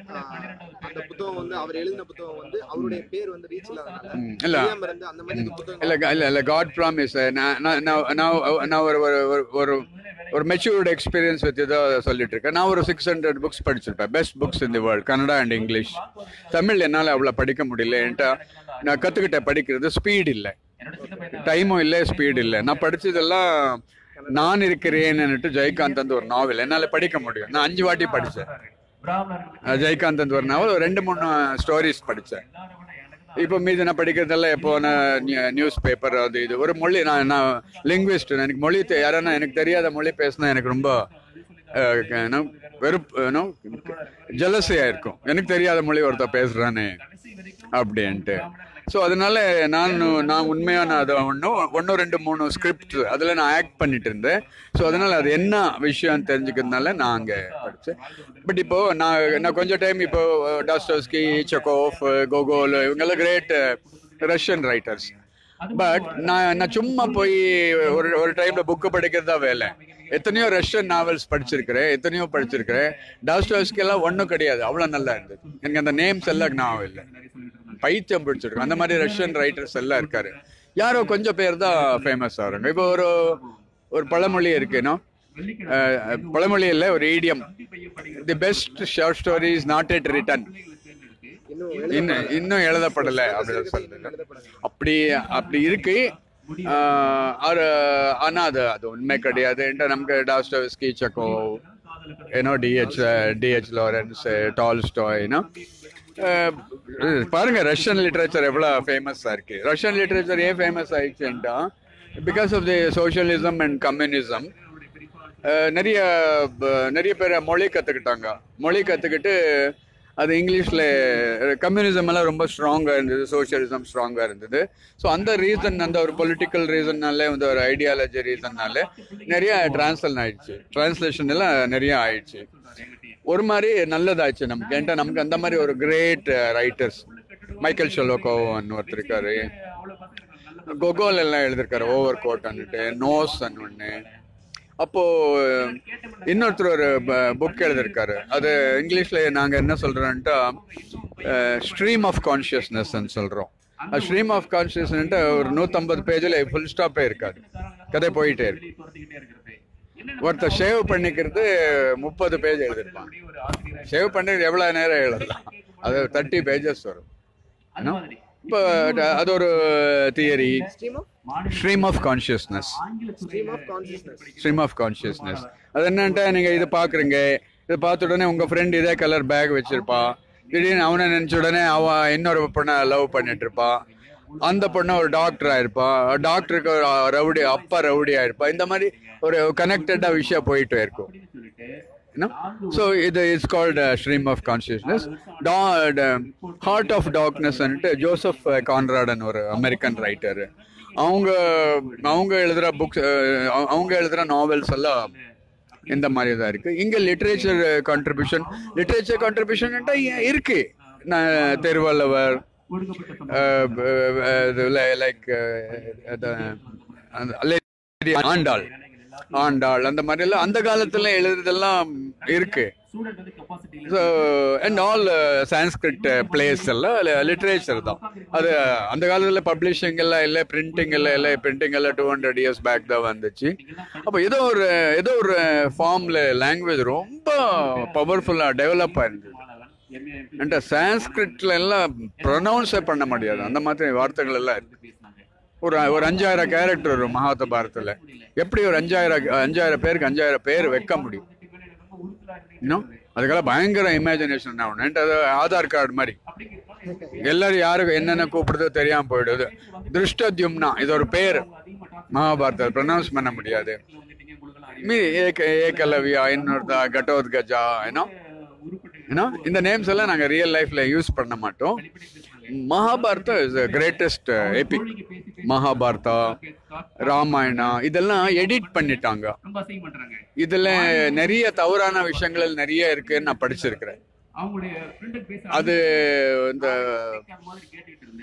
அந்த புத்தகம் வந்து அவர் எழுதின புத்தகம் வந்து அவருடைய பேர் வந்து ரீச் இல்லாதனால ம், இல்ல தெரியாம இருந்து அந்த மாதிரி புத்தகம் இல்ல இல்ல இல்ல காட் ப்ராமிஸ் நான் நான் நான் நான் நான் ஒரு ஒரு ஒரு- ஒரு ஒரு மெச்சூர்டு எக்ஸ்பீரியன்ஸ் வச்சு தான் சொல்லிட்டு இருக்கேன் நான் ஒரு சிக்ஸ் ஹண்ட்ரட் புக்ஸ் படிச்சிருப்பேன் best books in the world Kannada and English Tamil என்னால் அவ்வளோ படிக்க முடியல என்கிட்ட நான் கற்றுக்கிட்ட படிக்கிறது ஸ்பீட் இல்லை டைமும் இல்லை ஸ்பீட் இல்லை நான் படிச்சதெல்லாம் நான் இருக்கிறேன்னுட்டு ஜெயகாந்த் வந்து ஒரு நாவல் என்னால் படிக்க முடியும் நான் அஞ்சு வாட்டி படித்தேன் ஜெயகாந்த் வந்து ஒரு நாவல் ஒரு ரெண்டு மூணு ஸ்டோரிஸ் படித்தேன் இப்போ மீது நான் படிக்கிறதெல்லாம் எப்போ நான் நியூஸ் பேப்பர் அது இது ஒரு மொழி நான் நான் லிங்குவிஸ்ட் எனக்கு மொழி தெ- யாரானா எனக்கு தெரியாத மொழி பேசினா எனக்கு ரொம்ப அஹ், என்ன, வெறுப்பு ஜலசையா இருக்கும் எனக்கு தெரியாத மொழி ஒருத்தர் பேசுறானே அப்படின்ட்டு ஸோ அதனால நான் நான் உண்மையான அதை ஒன்றும் ஒன்று ரெண்டு மூணு ஸ்கிரிப்ட் அதில் நான் ஆக்ட் பண்ணிட்டு இருந்தேன் ஸோ அதனால அது என்ன விஷயம் தெரிஞ்சுக்கிறதுனால நான் அங்கே படித்தேன் பட் இப்போ நான் நான் கொஞ்சம் டைம் இப்போ டாஸ்டோஸ்கி செக்கோஃப் கோகோல் இவங்கெல்லாம் கிரேட் ரஷ்யன் ரைட்டர்ஸ் பட் நான் நான் சும்மா போய் ஒரு ஒரு டைம்ல புக்கு படிக்கிறது தான் வேலை எத்தனையோ ரஷ்யன் நாவல்ஸ் படிச்சிருக்கிறேன் எத்தனையோ படிச்சிருக்கிறேன் டாஸ்டோஸ்கி எல்லாம் ஒன்றும் கிடையாது அவ்வளோ நல்லா இருந்தது எனக்கு அந்த நேம்ஸ் எல்லாம் ஞாபகம் இல்லை பைத்தியம் பிடிச்சிருக்கும் அந்த மாதிரி ரஷ்யன் ரைட்டர்ஸ் எல்லாம் இருக்காரு யாரோ கொஞ்சம் பேர் தான் ஃபேமஸ் ஆகிறாங்க இப்போ ஒரு ஒரு பழமொழி இருக்குன்னா பழமொழி இல்லை ஒரு idiom the best short story is not yet written இன்னும் இன்னும் எழுதப்படல. இன்னும் எழுதப்படலை அப்படின்னு சிறுகதை சொல்லுங்க இன்னும் எழுதப்படல. அப்படி அப்படி இருக்கு ஆஹ் அது ஆனா அது அது உண்மை கிடையாதுன்ட்டு நமக்கு டாஸ்டோவிஸ்கி செக்கோ ஏன்னோ டிஹெச் டிஹெச் லாரன்ஸ் டால்ஸ்டாய்னா பாருங்க ரஷ்யன் லிட்ரேச்சர் எவ்வளோ ஃபேமஸாக இருக்கு ரஷ்யன் லிட்ரேச்சர் ஏன் ஃபேமஸ் ஆயிடுச்சுன்ட்டா because of the socialism and communism நிறைய ப- நிறைய பேர் மொழி கற்றுக்கிட்டாங்க மொழி கற்றுக்கிட்டு அது இங்கிலீஷில் கம்யூனிசம் எல்லாம் ரொம்ப ஸ்ட்ராங்காக இருந்தது சோஷியலிசம் ஸ்ட்ராங்காக இருந்தது ஸோ அந்த ரீசன் அந்த ஒரு பொலிட்டிக்கல் ரீசன்னாலே வந்து ஒரு ஐடியாலஜி ரீசன்னாலே நிறைய டிரான்ஸ்லேஷன் ஆயிடுச்சு டிரான்ஸ்லேஷன் எல்லாம் நிறைய ஆயிடுச்சு ஒரு மாதிரி நல்லதாச்சு நமக்கு ஏன்டா நமக்கு அந்த மாதிரி ஒரு கிரேட் ரைட்டர்ஸ் மைக்கேல் ஷெலோகோன்னு ஒருத்தர் இருக்காரு கொகோல் எல்லாம் எழுதிருக்காரு ஓவர் கோட்னுட்டு நோஸ் ஒன்று அப்போ இன்னொருத்தர் ஒரு புக் எழுதிருக்காரு அது இங்கிலீஷ்ல நாங்க என்ன சொல்றோம்ட்டா ஸ்ட்ரீம் ஆஃப் கான்சியஸ்னஸ்ன்னு சொல்றோம் அது ஸ்ட்ரீம் ஆஃப் கான்சியஸ்னஸ்ட்டு ஒரு நூற்றம்பது பேஜில் ஃபுல் ஸ்டாப்பே இருக்காது கதை போயிட்டே இருக்கு ஒருத்தர் ஷேவ் பண்ணிக்கிறது முப்பது பேஜ் எழுதிருப்பான் ஷேவ் பண்ணிக்கிறது எவ்வளோ நேரம் எழுதலாம் அது தேர்ட்டி பேஜஸ் வரும் இப்போ அது ஒரு theory Stream of stream of consciousness stream of consciousness. Stream of consciousness அது என்னன்ட்டா நீங்கள் இது பார்க்குறீங்க இது பார்த்த உடனே உங்கள் ஃப்ரெண்ட் இதே கலர் பேக் வச்சிருப்பா திடீர்னு அவனை நினச்ச உடனே அவன் இன்னொரு பொண்ணை லவ் பண்ணிட்டு இருப்பா அந்த பொண்ணு ஒரு டாக்டர் ஆயிருப்பா டாக்டருக்கு ஒரு ரவுடி அப்பா ரவுடி ஆயிருப்பா இந்த மாதிரி ஒரு கனெக்டடாக விஷயம் போயிட்டு இருக்கும் ஸோ இது it's called stream of consciousness heart of டார்க்னஸ்ன்ட்டு ஜோசப் கான்ராடன் ஒரு அமெரிக்கன் ரைட்டர் அவங்க அவங்க எழுதுகிற புக்ஸ் அவங்க எழுதுகிற நாவல்ஸ் எல்லாம் இந்த மாதிரி தான் இருக்கு இங்க லிட்ரேச்சர் கான்ட்ரிபியூஷன் லிட்ரேச்சர் கான்ட்ரிபியூஷன் இருக்கு நான் திருவள்ளுவர் லைக் ஆண்டாள் ஆண்டாள் அந்த மாதிரி எல்லாம் அந்த காலத்துல எழுதுறதெல்லாம் இருக்கு so and all Sanskrit plays எல்லாம் லிட்ரேச்சர் தான் அது அந்த காலத்தில் பப்ளிஷிங் எல்லாம் இல்லை பிரிண்டிங் எல்லாம் இல்லை பிரிண்டிங் எல்லாம் டூ ஹண்ட்ரட் இயர்ஸ் பேக் தான் வந்துச்சு அப்போ ஏதோ ஒரு ஏதோ ஒரு ஃபார்மில் லாங்குவேஜ் ரொம்ப பவர்ஃபுல்லாக டெவலப் ஆயிருந்தது அண்ட் சான்ஸ்கிரிட்ல எல்லாம் ப்ரொனவுன்ஸே பண்ண முடியாது அந்த மாதிரி வார்த்தைகள் எல்லாம் இருக்கு ஒரு ஒரு அஞ்சாயிரம் கேரக்டர் வரும் மகாத்த பாரத்தில் எப்படி ஒரு அஞ்சாயிரம் அஞ்சாயிரம் பேருக்கு அஞ்சாயிரம் பேர் வைக்க முடியும் இன்னும் அதுக்கெல்லாம் பயங்கர இமேஜினேஷன் ஆகணும் அது ஆதார் கார்டு மாதிரி எல்லாரும் யாருக்கு என்னென்ன கூப்பிடுறதோ தெரியாம போயிடுது திருஷ்டத்யும்னா இது ஒரு பேர் மகாபாரத ப்ரொனவுன்ஸ் பண்ண முடியாது மீ ஏக ஏகலவியா இன்னொருத்தா கட்டோத்கஜா ஏன்னோ ஏன்னா இந்த நேம்ஸ் எல்லாம் நாங்கள் ரியல் லைஃப்ல யூஸ் பண்ண மாட்டோம் Mahabharata is greatest epic Mahabharata Ramayana இதெல்லாம் எடிட் பண்ணிட்டாங்க ரொம்ப அசிங்கம் பண்றாங்க இதுல நிறைய தவறான விஷயங்கள் நிறைய இருக்குன்னு நான் படிச்சிருக்கிறேன் அவங்களுடைய ஃப்ரெண்டுக்கு பேச அது இந்த அந்த மாதிரி கேட்டுட்டு இருந்து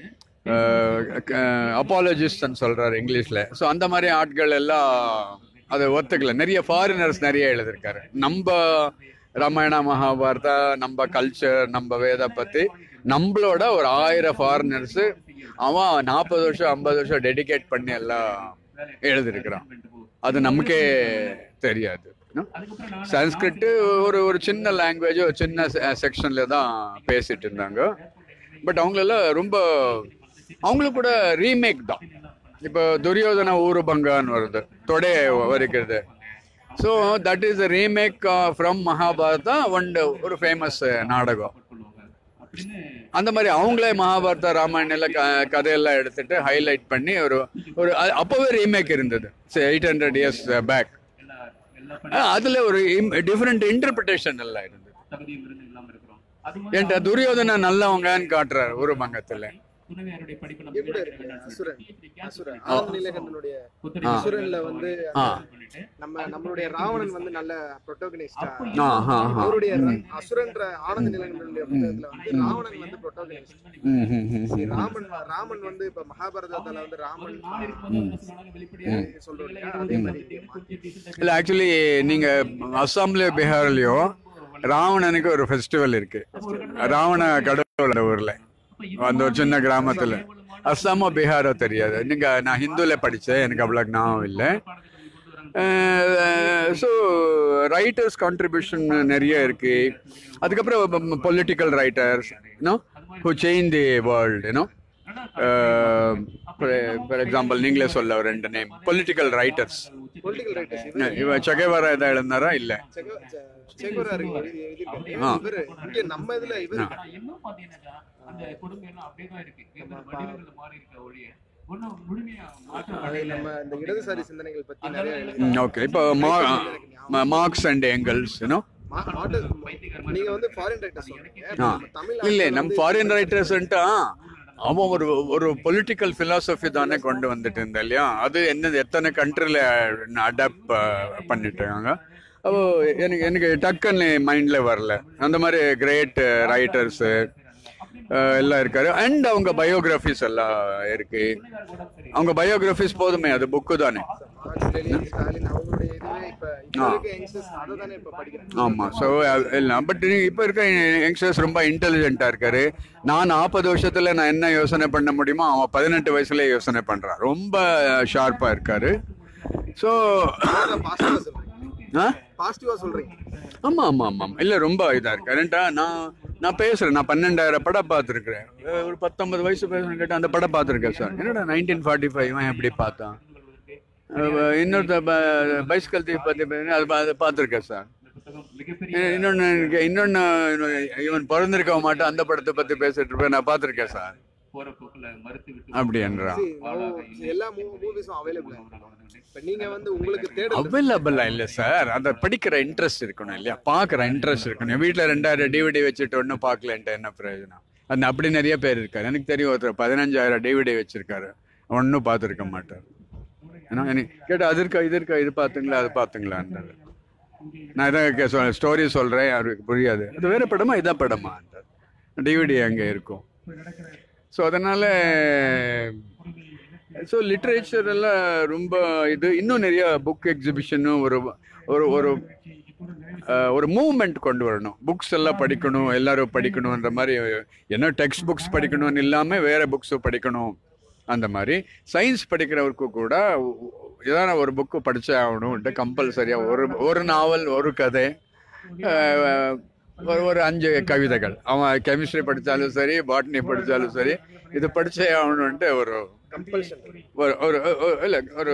அப்பாலஜிஸ்ட்னு சொல்றாரு இங்கிலீஷ்ல ஸோ அந்த மாதிரி ஆட்கள் எல்லாம் அதை ஒத்துக்கல நிறைய ஃபாரினர்ஸ் நிறைய எழுதியிருக்காரு நம்ம ராமாயணா மகாபாரதா நம்ம கல்ச்சர் நம்ம வேத பத்தி நம்மளோட ஒரு ஆயிரம் ஃபாரினர்ஸ் அவன் நாற்பது வருஷம் ஐம்பது வருஷம் டெடிகேட் பண்ணி எல்லாம் எழுதியிருக்கிறான் அது நமக்கே தெரியாது அதுக்கப்புறம் நான் சான்ஸ்கிரிட்டு ஒரு ஒரு சின்ன லாங்குவேஜ் ஒரு சின்ன செக்ஷன்ல தான் பேசிட்டு இருந்தாங்க பட் அவங்களெல்லாம் ரொம்ப அவங்களுக்கு கூட ரீமேக் தான் இப்போ துரியோதன ஊருபங்கான்னு வருது தொடே வருகிறது so that is remake from Mahabharata one ஒரு ஃபேமஸ் நாடகம் கொள்வாங்க அப்படின்னு அந்த மாதிரி அவங்களே மகாபாரதா ராமாயணில் க கதையெல்லாம் எடுத்துட்டு ஹைலைட் பண்ணி ஒரு ஒரு அ- அப்போவே ரீமேக் இருந்தது எயிட் ஹண்ட்ரட் இயர்ஸ் பேக் எல்லா எல்லா அதில் ஒரு டிஃப்ரெண்ட் இன்டர்பிரிட்டேஷன் எல்லாம் இருந்தது தகுதியும் இருந்து இல்லாம இருக்கிறோம் அது மாதிரி என்கிட்ட துரியோதன நல்லவங்கன்னு காட்டுறாரு ஊருபங்கத்துல துணைவியாருடைய படிப்பு நம்ம இவரு வீட்டுல வேண்டாம்னு அசுரன் சொல்லிட்டு PhD அசுரன் cancel ஆனந்த நீலகண்டனுடைய புத்தரி ஆ. அசுரன்ல வந்து ஆ. பண்ணிட்டு நம்ம நம்மளுடைய ராவணன் வந்து நல்ல ப்ரொட்டோகனிஸ்டா ஆ ஆ ஆ அவருடைய அசுரன்ற ஆனந்த நிலங்கனுடைய புத்தகத்துல வந்து ராவணன் வந்து ப்ரொட்டோகனிஸ்ட் ம், ம், ம், ம். ராமன் ராமன் வந்து இப்ப மகாபாரதத்துல வந்து ராமன் நான் இருக்கும்போது என்ன சொன்னாங்க வெளிப்படையா சொல்றோம் இல்லையா அதே மாதிரி இல்ல ஆக்சுவலி நீங்க அஸ்ஸாம்லயோ பீகார்லயோ ராவணனுக்கு ஒரு ஃபெஸ்டிவல் இருக்கு ராவண கடவுள் அந்த ஊர்ல அந்த ஒரு சின்ன கிராமத்துல அஸ்ஸாமோ பீகாரோ தெரியாது நீங்க நான் ஹிந்துல படிச்சேன் எனக்கு அவ்வளவு ஞாபகம் இல்லை ஸோ ரைட்டர்ஸ் கான்ட்ரிபியூஷன் நிறைய இருக்கு அதுக்கப்புறம் political writers who changed the world, you know. Uh, for, for example, நீங்களே சொல்ல ஒரு ரெண்டு name political writers political writers இவ சகேவரா எதாவது எழுந்தாரா இல்ல சேகோரா இருக்கு எழுதி- எழுதியிருக்காரு. ஆ. இவரு இங்க நம்ம இதுல இவரு ஆனா இன்னும் பாத்தீங்கன்னாக்கா அந்த கொடுமை எல்லாம் அப்படியே தான் இருக்கு வெவ்வேறு வடிவங்கள்ல மாறி இருக்க ஒழிய ஒண்ணும் முழுமையா மாற்றம் அது அடையல. நம்ம இந்த இடதுசாரி சிந்தனைகள் பத்தி நிறைய எழுதி ஓகே இப்போ மார்க்ஸ் அண்ட் எங்கல்ஸ் யூனோ மா- மாட்டு- நீங்க வந்து ஃபாரின் ரைட்டர்ஸ் சொல்றீங்க ஆ. நம்ம தமிழ் இல்ல ஆட்கள் நம்ம வந்து ஃபாரின் ரைட்டர்ஸ்ன்ட்டா அவன் ஒரு ஒரு பொலிட்டிக்கல் philosophy தானே கொண்டு வந்துட்டு இருந்தா இல்லையா அது என்ன எத்தனை கண்ட்ரில அடாப்ட் பண்ணிட்டாங்க அப்போ எனக்கு எனக்கு டக்குன்னு மைண்ட்ல வரல அந்த மாதிரி கிரேட் ரைட்டர்ஸ் எல்லாம் இருக்காரு அண்ட் அவங்க பயோகிராஃபிஸ் எல்லாம் இருக்கு அவங்க பயோகிராஃபிஸ் போதுமே அது புக்கு தானே மார்க்ஸ், லெனின், ஸ்டாலின் அவங்களுடைய இதுவே இப்ப இப்ப ஆ. இருக்க யங்ஸ்டர்ஸ் அதை தானே இப்ப படிக்கிறாங்க ஆமா ஸோ எல்லாம் பட் இப்போ இருக்க யங்ஸ்டர்ஸ் ரொம்ப இன்டெலிஜென்ட்டா இருக்காரு நான் நாற்பது வருஷத்துல நான் என்ன யோசனை பண்ண முடியுமோ அவன் பதினெட்டு வயசுல யோசனை பண்றான் ரொம்ப ஷார்ப்பா இருக்காரு ஸோ பாசிட்டிவா சொல்றீங்க ஆ பாசிட்டிவா சொல்றீங்க ஆமா ஆமா ஆமா ஆமா. இல்ல ரொம்ப இதா இருக்கு கரெக்டா நான் நான் பேசுறேன் நான் பன்னெண்டாயிரம் படம் பார்த்துருக்கிறேன் ஒரு பத்தொன்பது வயசு பேசுறேன் கேட்டு அந்த படம் பார்த்துருக்கேன் சார் என்னடா நைன்டீன் ஃபார்ட்டி ஃபைவ் எப்படி பார்த்தான் அஹ் இன்னொருத்த பைஸ்கல் தீ பத்தி பே- அது பா- அதை பார்த்துருக்கேன் சார் இந்த புத்தகம் மிகப்பெரிய இன்னொன்னு எனக்கு இன்னொன்னு இவன் பிறந்திருக்க மாட்டான் அந்த படத்தை பத்தி பேசிட்டு இருப்பேன் நான் பார்த்துருக்கேன் சார் போற போக்குல மறுத்து விட்டு அப்படின்றான் See, now எல்லா மூவிஸும் அவைலபிள் இப்ப நீங்க வந்து உங்களுக்கு தேடல் அவைலபிளா இல்ல சார் அந்த படிக்கிற இன்ட்ரெஸ்ட் இருக்கணும் இல்லையா பாக்குற இன்ட்ரெஸ்ட் இருக்கணும் வீட்டுல ரெண்டாயிரம் டிவிடி வச்சுட்டு ஒன்னும் பார்க்கலன்ட்டு என்ன பிரயோஜனம் அந்த அப்படி நிறைய பேர் இருக்காரு எனக்கு தெரியும் ஒருத்தர் பதினஞ்சாயிரம் டிவிடி வச்சிருக்காரு ஒன்னும் பார்த்துருக்க மாட்டார் ஏன்னா எனக்கு கேட்டு அது இருக்கா இது இருக்கா இது பாத்துங்களா அது பாத்துங்களான்றாரு நான் இதான் ஸ்டோரி சொல்றேன் அவருக்கு புரியாது அது வேற படமா இதான் படமா டிவிடி அங்க இருக்கும் ஸோ அதனால ஸோ லிட்ரேச்சர் எல்லாம் ரொம்ப இது இன்னும் நிறைய புக் எக்ஸிபிஷனும் ஒரு ஒரு ஒரு அஹ், ஒரு மூவ்மெண்ட் கொண்டு வரணும் புக்ஸ் எல்லாம் படிக்கணும் எல்லாரும் படிக்கணுன்ற மாதிரி என்ன டெக்ஸ்ட் புக்ஸ் படிக்கணும்னு இல்லாமல் வேற புக்ஸும் படிக்கணும் அந்த மாதிரி சயின்ஸ் படிக்கிறவருக்கு கூட ஏதான ஒரு புக்கு படிச்சே ஆகணும்ட்டு கம்பல்சரியாக ஒரு ஒரு நாவல் ஒரு கதை அஹ், ஒரு ஒரு அஞ்சு கவிதைகள் அவன் கெமிஸ்ட்ரி படித்தாலும் சரி பாட்னி படித்தாலும் சரி இது படிச்சே ஆகணும்ட்டு ஒரு கம்பல்ஷன் ஒரு ஒரு ஒரு- இல்ல ஒரு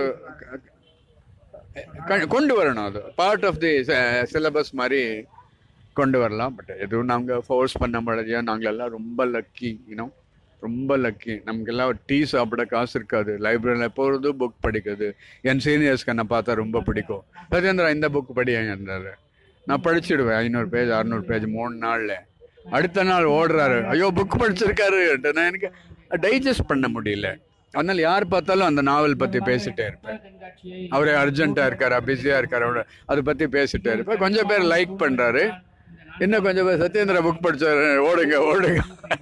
க- கொண்டு வரணும் அது பார்ட் ஆஃப் தி சிலபஸ் மாதிரி கொண்டு வரலாம் பட் எதுவும் நாங்கள் ஃபோர்ஸ் பண்ண முடியாது நாங்களெல்லாம் ரொம்ப லக்கி யூனோ ரொம்ப லக்கி நமக்கெல்லாம் டீ சாப்பிட காசு இருக்காது லைப்ரரியில் போகிறது புக் படிக்கிறது என் சீனியர்ஸ்க்கு என்ன பார்த்தா ரொம்ப பிடிக்கும் சத்யேந்திரா இந்த புக் படிங்கிறாரு நான் படிச்சிடுவேன் ஐநூறு பேஜ் அறநூறு பேஜ் மூணு நாளில் அடுத்த நாள் ஓடுறாரு ஐயோ புக் படிச்சிருக்காரு நான் எனக்கு டைஜஸ்ட் பண்ண முடியல அதனால யார் பார்த்தாலும் அந்த நாவல் பற்றி பேசிட்டே இருப்பேன் அவரே அர்ஜென்ட்டாக இருக்காரா பிஸியாக இருக்காரா அவரு- அதை பற்றி பேசிட்டே இருப்பேன் கொஞ்சம் பேர் லைக் பண்ணுறாரு இன்னும் கொஞ்சம் பேர் சத்யேந்திர புக் படிச்சாரு ஓடுங்க ஓடுங்க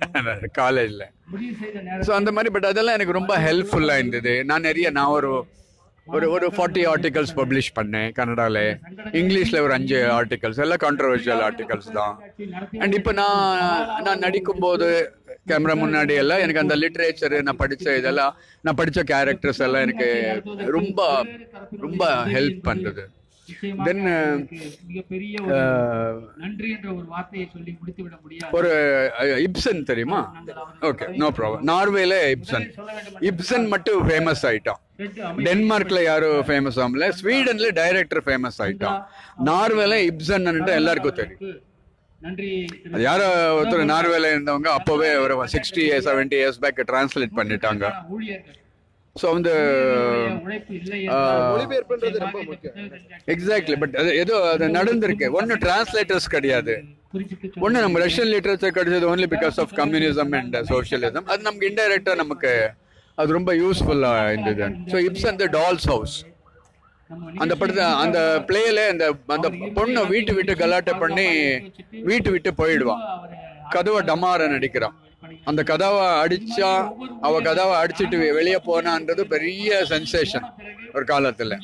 காலேஜில் முடிவு செய்த ஸோ அந்த மாதிரி பட் அதெல்லாம் எனக்கு ரொம்ப ஹெல்ப்ஃபுல்லாக இருந்தது நான் நிறைய நான் ஒரு ஒரு ஒரு ஃபார்ட்டி ஆர்டிகல்ஸ் பப்ளிஷ் பண்ணேன் கன்னடாவில் இங்கிலீஷில் ஒரு அஞ்சு ஆர்டிகல்ஸ் எல்லாம் கான்ட்ரவர்ஷியல் ஆர்டிகல்ஸ் தான் அண்ட் இப்போ நான் நான் நடிக்கும்போது கேமரா முன்னாடி எல்லாம் எனக்கு அந்த லிட்ரேச்சர் நான் படிச்ச இதெல்லாம் நான் படிச்ச கேரக்டர்ஸ் எல்லாம் எனக்கு ரொம்ப ரொம்ப ஹெல்ப் பண்ணுது தென் மிகப்பெரிய ஒரு நன்றி என்ற ஒரு வார்த்தையை சொல்லி முடித்து விட முடியாது ஒரு இப்சன் தெரியுமா ஓகே நோ ப்ராப்ளம் நார்வேல இப்சன் இப்சன் மட்டும் ஃபேமஸ் ஆயிட்டான் டென்மார்க்ல யாரும் ஃபேமஸ் ஆகல ஸ்வீடன்ல டைரக்டர் ஃபேமஸ் ஆயிட்டான் நார்வேல இப்சன் எல்லாருக்கும் தெரியும் நன்றி அது யாரோ ஒருத்தர் நார்வேல இருந்தவங்க அப்போவே ஒரு sixty seventy years back translate பண்ணிட்டாங்க ஊழியர்கள் ஸோ வந்து உழைப்பு இல்லை மொழிபெயர்ப்புன்றது ரொம்ப முக்கியம் எக்ஸாக்ட்லி பட் அது ஏதோ அது நடந்திருக்கு ஒன்றும் டிரான்ஸ்லேட்டர்ஸ் கிடையாது குறிப்பிட்டு ஒன்று நம்ம ரஷ்யன் லிட்ரேச்சர் கிடைச்சது only because of communism and socialism அது நமக்கு இன்டைரக்டாக நமக்கு அது ரொம்ப யூஸ்ஃபுல்லாக இருந்தது ஸோ இப்ஸ் அந்த டால்ஸ் ஹவுஸ் நம்ம அந்த படத்தை அந்த பிளேல அந்த அந்த பொண்ணை வீட்டு விட்டு கலாட்டை பண்ணி வீட்டு விட்டு போயிடுவான் கதவை டமார நடிக்கிறான் அந்த கதவை அடிச்சா அவ கதவை அடிச்சிட்டு வெளியே போனான்றது பெரிய சென்சேஷன் ஒரு காலத்துல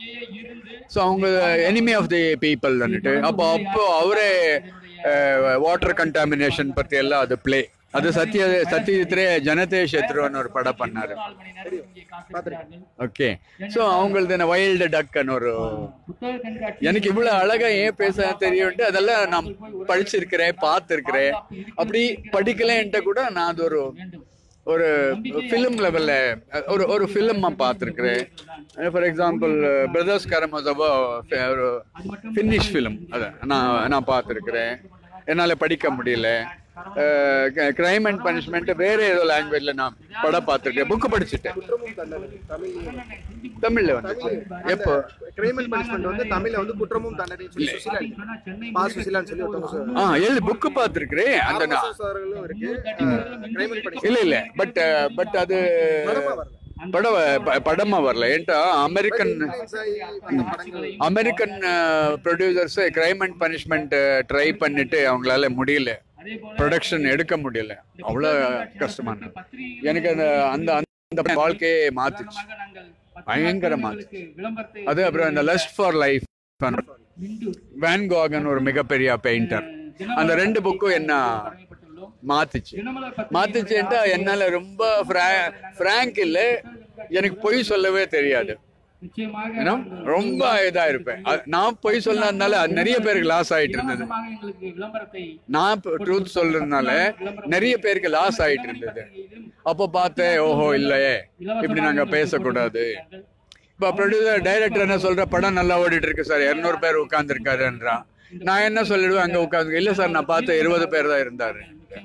ஸோ அவங்க எனிமி ஆஃப் தி பீப்புள் வந்துட்டு அப்போ அப்போ அவரே வாட்டர் கண்டாமினேஷன் பத்தி எல்லாம் அது பிளே அது சத்ய சத்யஜித்ரே ஜனதே சத்ருன்னு ஒரு படம் பண்ணாரு நாலு மணி நேரம் இங்கே காத்திருக்கிறார்கள். ஓகே ஸோ அவங்களது என்ன வைல்டு டக்குன்னு ஒரு புத்தக கண்காட்சி எனக்கு இவ்வளவு அழகா ஏன் பேச தெரியும்ட்டு அதெல்லாம் நான் படிச்சிருக்கிறேன் பார்த்துருக்கிறேன் அப்படி படிக்கலைன்ட்டு கூட நான் அது ஒரு வேண்டும் ஒரு ஃபிலிம் லெவல்ல ஒரு ஒரு ஃபிலிம் நான் பார்த்துருக்கிறேன் ஃபார் எக்ஸாம்பிள் பிரதர்ஸ் கரமசபோ ஒரு ஃபினிஷ் ஃபிலிம் அதை நான் நான் பார்த்துருக்கிறேன் என்னால் படிக்க முடியல கிரைம் அண்ட் பனிஷ்மெண்ட் வேற ஏதோ லாங்குவேஜ்ல நான் படம் பார்த்துருக்கேன் புக்கு படிச்சுட்டேன் குற்றமும் தண்டனை தமிழ் தமிழ்ல வந்து எப்போ கிரைம் அண்ட் பனிஷ்மெண்ட் வந்து தமிழ்ல வந்து குற்றமும் தண்டனை சொல்லி சுசிலா எழுதி- சொன்னா சென்னை பா சுசிலான்னு சொல்லி ஒருத்தவங்க சொல்லுவாங்க. ஆ எழுதி புக்கு பார்த்துருக்கிறேன் அந்த நான் RSS அவர்களும் இருக்கு கிரைம் அண்ட் பனிஷ்மெண்ட் இல்ல இல்ல பட் பட் அது படமா வரல படம் ப- படமா வரல ஏன்டா அமெரிக்கன் Influence ஆகி வந்த படங்கள் American producers crime and punishment try பண்ணிட்டு அவங்களால முடியல அதே போல ப்ரொடக்ஷன் எடுக்க முடியல அவ்வளோ கஷ்டமான பத்திரிகை எனக்கு அந்த அந்த அந்த வாழ்க்கையே மாத்துச்சு நாங்கள் பயங்கரமா பத்திரிகைகளுக்கு விளம்பரத்தை அது அப்புறம் இந்த லஸ்ட் ஃபார் லைஃப் மிண்டு வேன் கோகன் ஒரு மிகப்பெரிய பெயிண்டர் அந்த ரெண்டு புக்கும் என்ன கடமைப்பட்டுள்ளோம் மாத்துச்சு தினமலர் பத்திரிகை மாத்துச்சுன்ட்டா என்னால ரொம்ப ஃப்ராங்க் இல்ல எனக்கு பொய் சொல்லவே தெரியாது நிச்சயமாக ஏன்னா ரொம்ப இதா இருப்பேன் அ- நான் பொய் சொன்னதுனால அது நிறைய பேருக்கு லாஸ் ஆயிட்டு இருந்தது இலவசமாக எங்களுக்கு விளம்பரத்தை நான் ட்ரூத் சொல்றதுனால நிறைய பேருக்கு லாஸ் ஆயிட்டு இருந்தது அப்போ பார்த்தேன் ஓஹோ இல்லையே இப்படி நாங்க பேசக்கூடாது இப்போ ப்ரொடியூசர் டைரக்டர் என்ன சொல்ற படம் நல்லா ஓடிட்டு இருக்கு சார் இருநூறு பேர் உட்கார்ந்துருக்காருன்றான் நான் என்ன சொல்லிடுவேன் அங்க உட்காந்து இல்ல சார் நான் பார்த்த இருபது பேர் தான் இருந்தாரு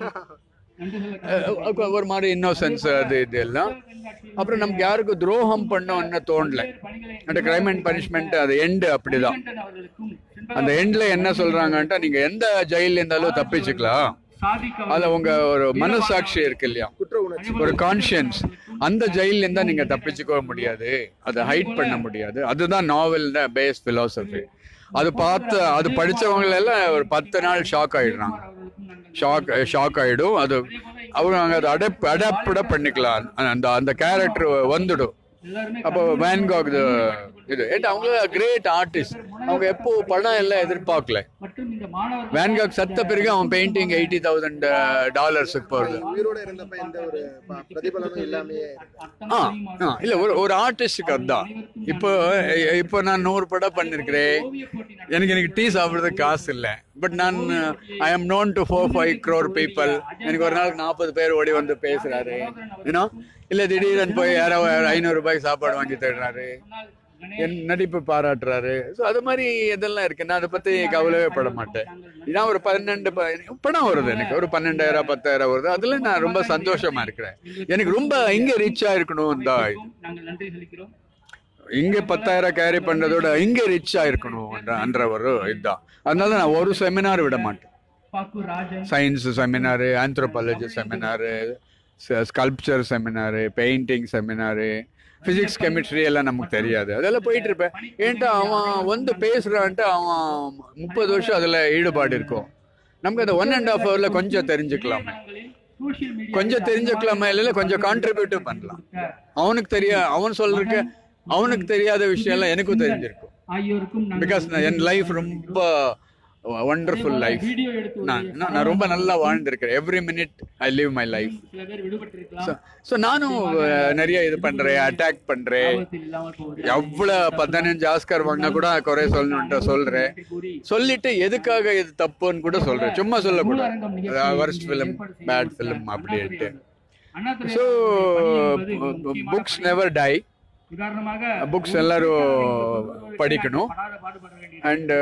அஹ் ஒரு மாதிரி இன்னோசன்ஸ் அது இது எல்லாம் அப்புறம் நமக்கு யாருக்கும் துரோகம் பண்ணோம்னு தோணல அந்த கிரைம் அண்ட் பனிஷ்மெண்ட் அது எண்டு அப்படிதான் அவர்களுக்கும் அந்த எண்ட்ல என்ன சொல்றாங்கன்ட்டா நீங்க எந்த ஜெயில இருந்தாலும் தப்பிச்சுக்கலாம் சாதிக்க அதுல உங்க ஒரு மனசாட்சி இருக்கு இல்லையா குற்ற உணர்ச்சி ஒரு கான்ஷியன்ஸ் அந்த ஜெயில இருந்தா நீங்க தப்பிச்சுக்க முடியாது அதை ஹைட் பண்ண முடியாது அதுதான் நாவல் பேஸ் பிலாசபி அது பார்த்து அது படிச்சவங்க எல்லாம் ஒரு பத்து நாள் ஷாக் ஆயிடுறாங்க அவர்களுக்கும் நாங்கள் ஷாக் ஷாக் ஆயிடும் அது அவங்க அங்க அதை அடாப்ட் அடாப்ட பண்ணிக்கலாம் அந்த அந்த கேரக்டர் வந்துடும் எல்லாருமே அப்போ வேன்காக் இது இது ஏன்டா அவங்க கிரேட் ஆர்டிஸ்ட் அவங்க எப்போ படம் எல்லாம் எதிர்பார்க்கல மற்றும் இந்த மாணவர்கள் வேன்காக் சத்த பிறகு அவன் பெயிண்டிங் எயிட்டி தௌசண்ட் டாலர்ஸுக்கு போகுது உயிரோட இருந்தப்ப எந்த ஒரு ப- பிரதிபலனும் இல்லாமயே அத்தனை ஆ தெரியுமா? ஆ இல்ல ஒரு ஒரு ஆர்டிஸ்டுக்கு அதுதான் இப்போ இப்போ நான் நூறு படம் பண்ணிருக்கிறேன் ஓவிய போட்டி நடத்த எனக்கு எனக்கு டீ சாப்பிட்றதுக்கு காசு இல்லை பட் நான் I am known to four five crore people எனக்கு ஒரு நாளைக்கு நாற்பது பேர் ஓடி வந்து பேசுறாரு ஏன்னா இல்ல திடீர்னு போய் யாரோ ஐநூறு ரூபாய்க்கு சாப்பாடு வாங்கி தர்றாரு சொன்னால் என் நடிப்பு பாராட்டுறாரு ஸோ அது மாதிரி இதெல்லாம் இருக்கு நான் அதை பத்தி கவலையே பட மாட்டேன் இதான் ஒரு பன்னெண்டு ப- படம் வருது எனக்கு ஒரு பன்னெண்டாயிரம் பத்தாயிரம் வருது அதுல நான் ரொம்ப சந்தோஷமா இருக்கிறேன் எனக்கு ரொம்ப இங்க ரீச் ஆயிருக்கணும் தான் நாங்கள் நன்றி செலுத்துகிறோம் இங்க பத்தாயிரம் கேரி பண்றதோட இங்க ரிச் ஆயிருக்கணும் என்ற ஒரு இதுதான் அதனால நான் ஒரு செமினார் விட மாட்டேன் பாக்கு ராஜன் science seminar anthropology seminar sculpture seminar painting seminar physics chemistry எல்லாம் நமக்கு தெரியாது அதெல்லாம் போயிட்டு இருப்பேன் ஏன்ட்டா அவன் வந்து பேசுறான்ட்டு அவன் முப்பது வருஷம் அதுல ஈடுபாடு இருக்கும் நமக்கு அந்த ஒன் அண்ட் ஹாஃப் ஹவர்ல கொஞ்சம் தெரிஞ்சுக்கலாமே சோஷியல் மீடியா கொஞ்சம் தெரிஞ்சுக்கலாமா இல்ல கொஞ்சம் கான்ட்ரிபியூட் பண்ணலாம் அவனுக்கு தெரிய அவன் சொல்றதுக்கு அவனுக்கு தெரியாத விஷயம் எல்லாம் எனக்கும் தெரிஞ்சிருக்கும் ஆகியோருக்கும் நாங்கள் பிகாஸ் என் லைஃப் ரொம்ப ஒண்டர்ஃபுல் லைஃப் வீடியோ எடுத்து நான் நான் நான் ரொம்ப நல்லா வாழ்ந்திருக்கிறேன் every minute I live my life சில பேர் விடுபட்டிருக்கலாம் ஸோ நானும் அஹ், நிறைய இது பண்றேன் அட்டாக் பண்றேன் ஆபத்தில் இல்லாமல் போவது எவ்வளவு பதினஞ்சு ஆஸ்கர் வாங்கினா கூட குறை சொல்லணும்ட்டு சொல்றேன் என்று கூறி சொல்லிட்டு எதுக்காக இது தப்புன்னு கூட சொல்றேன் சும்மா சொல்லக்கூடாது வர்ஸ்ட் ஃபிலிம் பேட் ஃபிலிம் அப்படின்ட்டு அண்ணாதுரை ஸோ அவர்களுடைய பணி என்பது முக்கியமான புக்ஸ் பணி. நெவர் டை உதாரணமாக புக்ஸ் எல்லாரும் படிக்கணும் படாத பாடுபட வேண்டியது அண்ட்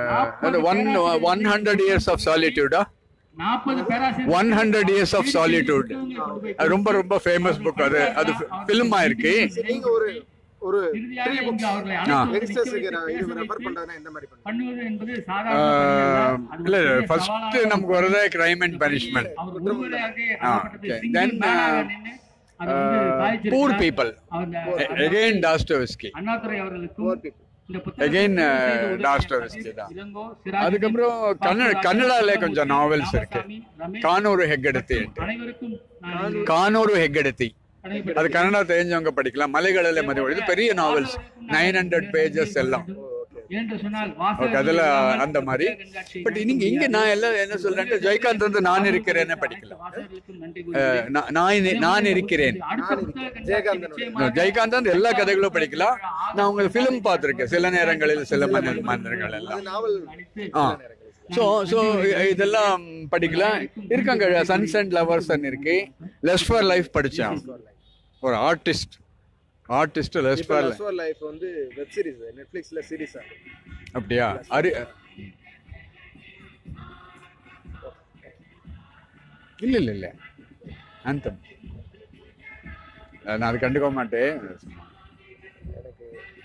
அது one one hundred years of சாலிட்யூடா நாற்பது பேராசிரியர் one hundred years of solitude அது ரொம்ப ரொம்ப ஃபேமஸ் புக் அது அது ஃபிலிம் ஆயிருக்கு நீங்க ஒரு ஒரு இறுதியாக த்ரீ இங்கு புக்ஸ் அவர்களை அழைத்து யங்ஸ்டர்ஸுக்கு நிற்க வைத்து இது பேச ரெஃபர் வைத்து பண்றதுன்னா எந்த மாதிரி பண்ணுவீங்க பண்ணுவது என்பது சாதாரண பணி அல்ல. அது இல்ல ஒரு பெரிய ஃபர்ஸ்ட் சவாலான நமக்கு வரதே கிரைம் அண்ட் பனிஷ்மெண்ட் அவர் குருவரையாக ஆ, ஆக்கப்பட்டது. okay. single Then, man-ஆக uh, நின்னு அதை வந்து சாதிச்சிருக்கிறார். பூர் பீப்புள் அந்த அகெயின் டாஸ்டோவிஸ்கி அண்ணாதுரை அவர்களுக்கும் Poor people. இந்த புத்தகத்தை Again, uh, செய்த உதவி Dostoevsky தான். இளங்கோ, சிராஜுதீன், அதுக்கப்புறம் கன்னட கன்னடால கொஞ்சம் நாவல்ஸ் இருக்கு ராமசாமி, ரமேஷ் கானூரு ஹெக்கடத்தி அனைவருக்கும் நான் கானூரு ஹெக்கடத்தி கடமைப்பட்டு அது கன்னடா தெரிஞ்சவங்க படிக்கலாம் மலைகளில் மதிவழி இது பெரிய நாவல்ஸ் நைன் ஹண்ட்ரட் பேஜஸ் எல்லாம் ஓ, okay. ஏனென்று சொன்னால் Okay, அதுல அந்த மாதிரி. பட் நீங்க இங்க நான் எல்லாம் என்ன சொல்றேன் ஜெயகாந்த் வந்து நான் இருக்கிறேன்னு படிக்கலாம் அஹ், நான் நான் இரு- நான் இருக்கிறேன் ஜெயகாந்தனுடைய. ஜெயகாந்த் வந்து எல்லா கதைகளும் படிக்கலாம் நான் உங்களுக்கு ஃபிலிம் பார்த்துருக்கேன் சில நேரங்களில் சில மன்னர் மன்னர்கள் எல்லாம் அது நாவல் ஆ. சில நேரங்களில் சில ஸோ ஸோ இதெல்லாம் படிக்கலாம் இருக்காங்க சன்ஸ் அண்ட் லவர்ஸ் இருக்கு லெஸ் ஃபார் லைஃப் படித்தேன் ஒரு ஆர்டிஸ்ட் ஆர்டிஸ்ட் லெஸ் இப்போ ஃபார் Last for Life வந்து வெப் சீரிஸ் நெட்ஃபிளிக்ஸ்ல சீரிஸா அப்படியா அரி இல்ல இல்ல இல்ல ஆந்தம் நான் அது கண்டுக்க மாட்டேன் எனக்கு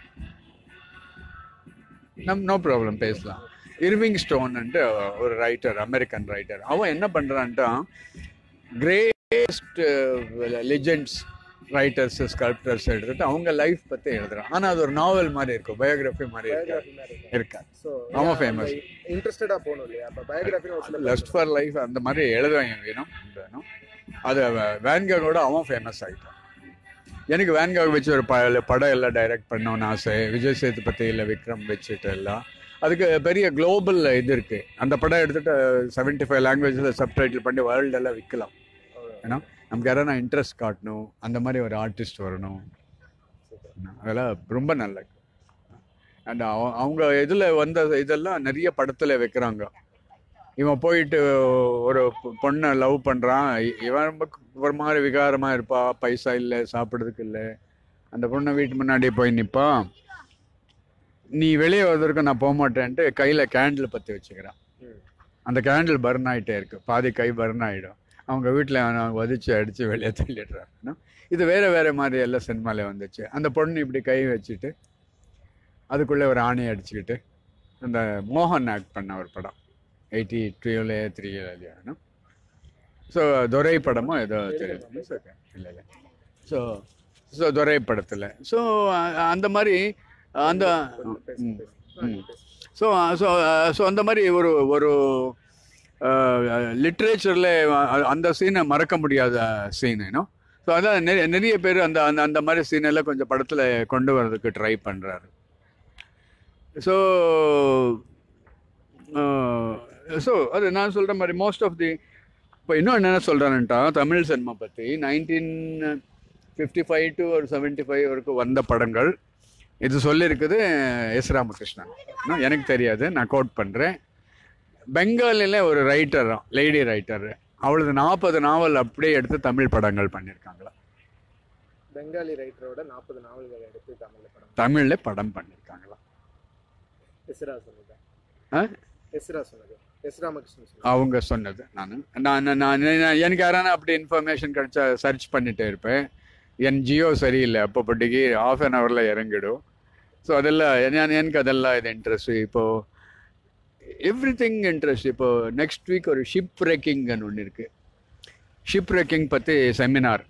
நம் நோ ப்ராப்ளம் பேசலாம் இர்விங் ஸ்டோன்ன்ட்டு ஒரு ரைட்டர் அமெரிக்கன் ரைட்டர் அவன் என்ன பண்ணுறான்ட்டா கிரேஸ்ட் லெஜெண்ட்ஸ் ரைட்டர்ஸ் ஸ்கல்ப்டர்ஸ் எடுத்துட்டு அவங்க லைஃப் பற்றி எழுதுறான் ஆனால் அது ஒரு நாவல் மாதிரி இருக்கும் பயோகிராஃபி மாதிரி இருக்காது biography மாதிரி இருக்கு. இருக்காது So, ஆமா, yeah, famous. அந்த interested-ஆ போகணும் இல்லையா? அப்ப biography ன்னு ஒரு சில லஸ்ட் ஃபார் லைஃப் அந்த மாதிரி எழுதுவாங்க வேணும் வேணும் அது வேன்காகோட அவன் ஃபேமஸ் ஆகிட்டான் எனக்கு வேன்காக் வச்சு ஒரு ப படம் எல்லாம் டைரக்ட் பண்ணணும்னு ஆசை விஜய் சேதுபதி இல்லை விக்ரம் வச்சுட்டு எல்லாம் அதுக்கு பெரிய குளோபல் இது இருக்கு அந்த படம் எடுத்துட்டு செவன்டி ஃபைவ் லாங்குவேஜில் சப்டைட்டில் பண்ணி வேர்ல்டு எல்லாம் விற்கலாம் ஏன்னா நமக்கு யாராவது இன்ட்ரெஸ்ட் காட்டணும் அந்த மாதிரி ஒரு ஆர்டிஸ்ட் வரணும் அதெல்லாம் ரொம்ப நல்லது அண்ட் அவங்க இதில் வந்த இதெல்லாம் நிறைய படத்தில் வைக்கிறாங்க இவன் போயிட்டு ஒரு பொ- பொண்ணை லவ் பண்ணுறான் இவன் ரொம்ப ஒரு மாதிரி விகாரமாக இருப்பா பைசா இல்லை சாப்பிட்றதுக்கு இல்லை அந்த பொண்ணை வீட்டு முன்னாடி போய் நிற்பான் நீ வெளியே வந்ததுக்கு நான் போக மாட்டேன்ட்டு கையில் கேண்டில் பற்றி வச்சுக்கிறான் ம். அந்த கேண்டில் பர்ன் ஆகிட்டே இருக்கு பாதி கை பர்ன் ஆகிடும் அவங்க வீட்டில் அவனை வதிச்சு அடித்து வெளியே தள்ளிடுறாங்க இது வேற வேற மாதிரி எல்லாம் சினிமாவில் வந்துச்சு அந்த பொண்ணு இப்படி கை வச்சுட்டு அதுக்குள்ளே ஒரு ஆணையை அடிச்சுக்கிட்டு அந்த மோகன் ஆக்ட் பண்ண ஒரு படம் எயிட்டி த்ரீல த்ரீல ஸோ துரை படமும் ஏதோ தெரியுது இல்லை இல்லை ஸோ ஸோ துரை படத்தில் ஸோ அந்த மாதிரி அந்த ம், ம். ஸோ ஸோ ஸோ அந்த மாதிரி ஒரு ஒரு லிட்ரேச்சரில் அந்த சீனை மறக்க முடியாத சீன் ஏனோ ஸோ அதான் நிறைய நிறைய பேர் அந்த அந்த அந்த மாதிரி சீன் எல்லாம் கொஞ்சம் படத்தில் கொண்டு வர்றதுக்கு ட்ரை பண்ணுறாரு ஸோ ஸோ அது நான் சொல்கிற மாதிரி மோஸ்ட் ஆஃப் தி இப்போ இன்னும் என்ன சொல்கிறேன்ட்டா தமிழ் சினிமா பற்றி நைன்டீன் ஃபிஃப்டி ஃபைவ் டு ஒரு செவன்ட்டி ஃபைவ் வரைக்கும் வந்த படங்கள் இது சொல்லியிருக்குது எஸ் ராமகிருஷ்ணன் இன்னும் எனக்கு தெரியாது நான் கோட் பண்ணுறேன் பெங்காலில் ஒரு ரைட்டர் லேடி ரைட்டர் அவளது நாற்பது நாவல் அப்படியே எடுத்து தமிழ் படங்கள் பண்ணியிருக்காங்களா பெங்காலி ரைட்டரோட நாற்பது நாவல்கள் எடுத்து தமிழ்ல படம் தமிழில் படம் பண்ணியிருக்காங்களா எஸ்ரா சொன்னது ஆ? எஸ்ரா சொன்னது எஸ் ராமகிருஷ்ணன் சொன்னது அவங்க சொன்னது நான் நான் நான் நான் எனக்கு யாரான அப்படி இன்ஃபர்மேஷன் கிடைச்சா சர்ச் பண்ணிட்டே இருப்பேன் என் ஜியோ சரியில்லை அப்பப்பட்டிக்கு ஆஃப் அன் ஹவரில் இறங்கிடும் ஸோ அதெல்லாம் நான் எனக்கு அதெல்லாம் இது இன்ட்ரெஸ்ட் இப்போது எவ்ரி திங் இன்ட்ரெஸ்ட் இப்போ நெக்ஸ்ட் வீக் ஒரு ஷிப் ரேக்கிங்னு ஒன்று இருக்குது ஷிப் ரேக்கிங் பற்றி செமினார்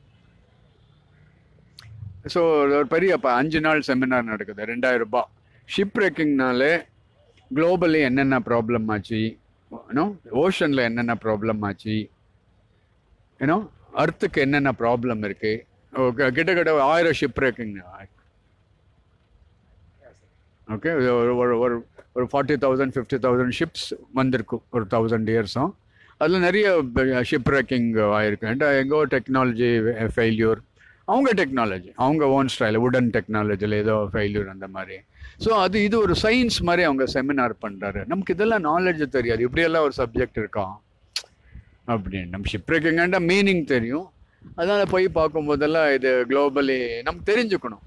ஸோ ஒரு பெரிய இப்போ அஞ்சு நாள் செமினார் நடக்குது ரெண்டாயிரம் ரூபாய் ஷிப் ரேக்கிங்னாலே குளோபலி என்னென்ன ப்ராப்ளம் ஆச்சு ஏன்னோ ஓஷனில் என்னென்ன ப்ராப்ளம் ஆச்சு ஏன்னோ அர்த்துக்கு என்னென்ன ப்ராப்ளம் இருக்குது கிட்டத்தட்ட ஆயிரம் ஷிப் ரேக்கிங் ஓகே ஒரு ஒரு ஒரு ஒரு forty thousand fifty thousand ships வந்திருக்கும் ஒரு தௌசண்ட் இயர்ஸும் அதில் நிறைய ஷிப் ரேக்கிங் ஆயிருக்கு அண்ட் எங்கோ டெக்னாலஜி ஃபெயில்யூர் அவங்க டெக்னாலஜி அவங்க ஓன் ஸ்டைல் உடன் டெக்னாலஜியில் ஏதோ ஃபெயில்யூர் அந்த மாதிரி ஸோ அது இது ஒரு சயின்ஸ் மாதிரி அவங்க செமினார் பண்ணுறாரு நமக்கு இதெல்லாம் நாலேஜ் தெரியாது இப்படியெல்லாம் ஒரு சப்ஜெக்ட் இருக்கான் அப்படின்னு நம்ம ஷிப் ரேக்கிங்காண்டா மீனிங் தெரியும் அதனால் போய் பார்க்கும்போதெல்லாம் இது குளோபலி நம்ம தெரிஞ்சுக்கணும்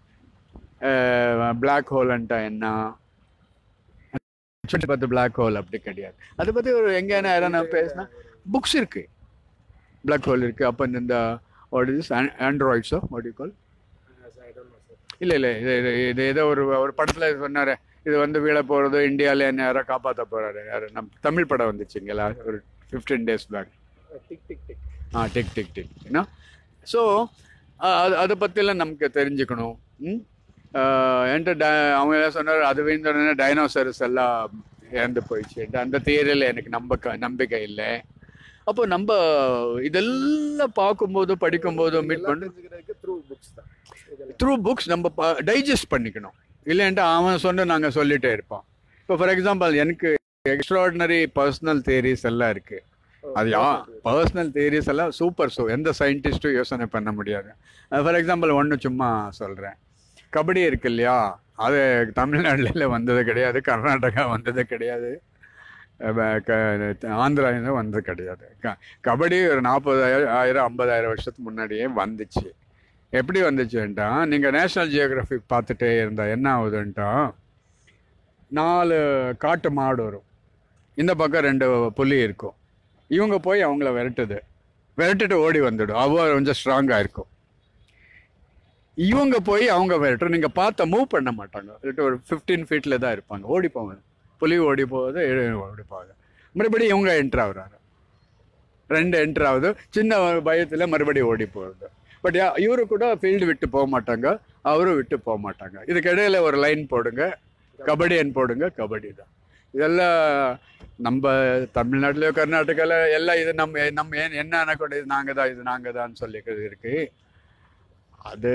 பிளாக் ஹோல்ன்ட்டா என்ன சுற்றி பார்த்து பிளாக் ஹோல் அப்படி கிடையாது அதை பற்றி ஒரு எங்கேனா யாராவது நான் பேசினா புக்ஸ் இருக்கு பிளாக் ஹோல் இருக்கு அப்போ இந்த வாட் இஸ் ஆண்ட்ராய்ட்ஸோ what you call I don't know sir இல்லை இல்லை இது இது இது ஏதோ ஒரு ஒரு படத்தில் சொன்னார் இது வந்து வீழ போகிறது இந்தியாவில் என்ன யாரோ காப்பாற்ற போகிறாரு யார் நம்ம தமிழ் படம் வந்துச்சுங்களா ஒரு fifteen days back Tik Tik Tik ஆ டிக் டிக் டிக் ஏன்னா ஸோ அது அதை பற்றிலாம் நமக்கு தெரிஞ்சுக்கணும் ம் என்கிட்ட ட அவங்க எல்லாம் சொன்னார் அது வீழ்ந்தோடனே டைனோசரஸ் எல்லாம் இறந்து போயிடுச்சு அந்த தியரியில் எனக்கு நம்பிக்கை நம்பிக்கை இல்லை அப்போ நம்ம இதெல்லாம் பார்க்கும்போது படிக்கும்போது மீட் பண்ண தெரிஞ்சுக்கிறதுக்கு த்ரூ புக்ஸ் தான் இதெல்லாம் த்ரூ புக்ஸ் நம்ம டைஜஸ்ட் பண்ணிக்கணும் இல்லைன்ட்டு அவன் சொன்னு நாங்கள் சொல்லிட்டே இருப்போம் இப்போ ஃபார் எக்ஸாம்பிள் எனக்கு எக்ஸ்ட்ராடினரி பர்சனல் தேரிஸ் எல்லாம் இருக்கு அது யா பர்சனல் தேரிஸ் எல்லாம் சூப்பர் ஸோ எந்த சயின்டிஸ்ட்டும் யோசனை பண்ண முடியாது ஃபார் எக்ஸாம்பிள் ஒன்று சும்மா சொல்கிறேன் கபடி இருக்கு இல்லையா அது தமிழ்நாட்டில் வந்தது கிடையாது கர்நாடகா வந்தது கிடையாது அஹ் க- ஆந்திராவில வந்தது கிடையாது க- கபடி ஒரு நாற்பதாயிரம் ஆயிரம் ஐம்பதாயிரம் வருஷத்துக்கு முன்னாடியே வந்துச்சு எப்படி வந்துச்சுன்ட்டா நீங்கள் நேஷ்னல் ஜியோகிராஃபிக் பார்த்துட்டே இருந்தா என்ன ஆகுதுன்ட்டா நாலு காட்டு மாடு வரும் இந்த பக்கம் ரெண்டு புலி இருக்கும் இவங்க போய் அவங்கள விரட்டுது விரட்டிட்டு ஓடி வந்துடும் அவ கொஞ்சம் ஸ்ட்ராங்காக இருக்கும் இவங்க போய் அவங்க விரட்டும் நீங்கள் பார்த்தா மூவ் பண்ண மாட்டாங்க இல்லாட்டி ஒரு ஃபிஃப்டீன் ஃபீட்டில் தான் இருப்பாங்க ஓடி போவாங்க புலி ஓடி போகுது இழு ஓடி போகுது மறுபடியும் இவங்க என்ட்ரு ஆகுறாரு ரெண்டு என்ட்ரு ஆகுது சின்ன பயத்தில் மறுபடியும் ஓடி போகுது பட் இவரு கூட ஃபீல்டு விட்டு போக மாட்டாங்க அவரும் விட்டு போக மாட்டாங்க இதுக்கு இடையில ஒரு லைன் போடுங்க கபடியன் போடுங்க கபடி தான் இதெல்லாம் நம்ம தமிழ்நாட்டிலயோ கர்நாடகாவில் எல்லாம் இது நம்ம நம்ம ஏன் என்ன கூட இது நாங்கள் தான் இது நாங்கள் தான் சொல்லிக்கிறது இருக்கு அது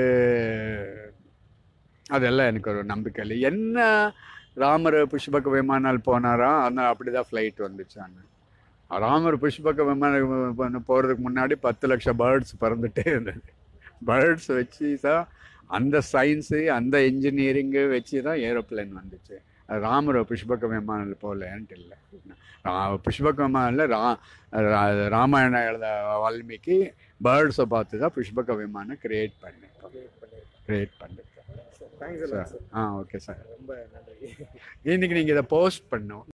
அதெல்லாம் எனக்கு ஒரு நம்பிக்கை இல்லை என்ன ராமர் புஷ்பக விமானால் போனாரா அந்த அப்படிதான் ஃப்ளைட் வந்துச்சான்னு ராமர் புஷ்பக விமானம் போகிறதுக்கு முன்னாடி பத்து லட்சம் பேர்ட்ஸ் பறந்துட்டே இருந்தது பேர்ட்ஸ் வச்சு தான் அந்த சயின்ஸு அந்த இன்ஜினியரிங்கு வச்சு தான் ஏரோப்ளேன் வந்துச்சு அது ராமர் புஷ்பக விமானில் போகலன்ட்டு இல்லை ரா- புஷ்பக விமானில் ரா ரா- ராமாயணம் எழுத வால்மீகி பேர்ட்ஸை பார்த்து தான் புஷ்பக விமானம் கிரியேட் பண்ணிருக்கோம் கிரியேட் பண்ணிருக்கோம் தேங்க்ஸ் சார் ஆ ஓகே சார் ரொம்ப நன்றி இன்னைக்கு நீங்கள் இதை போஸ்ட் பண்ணும்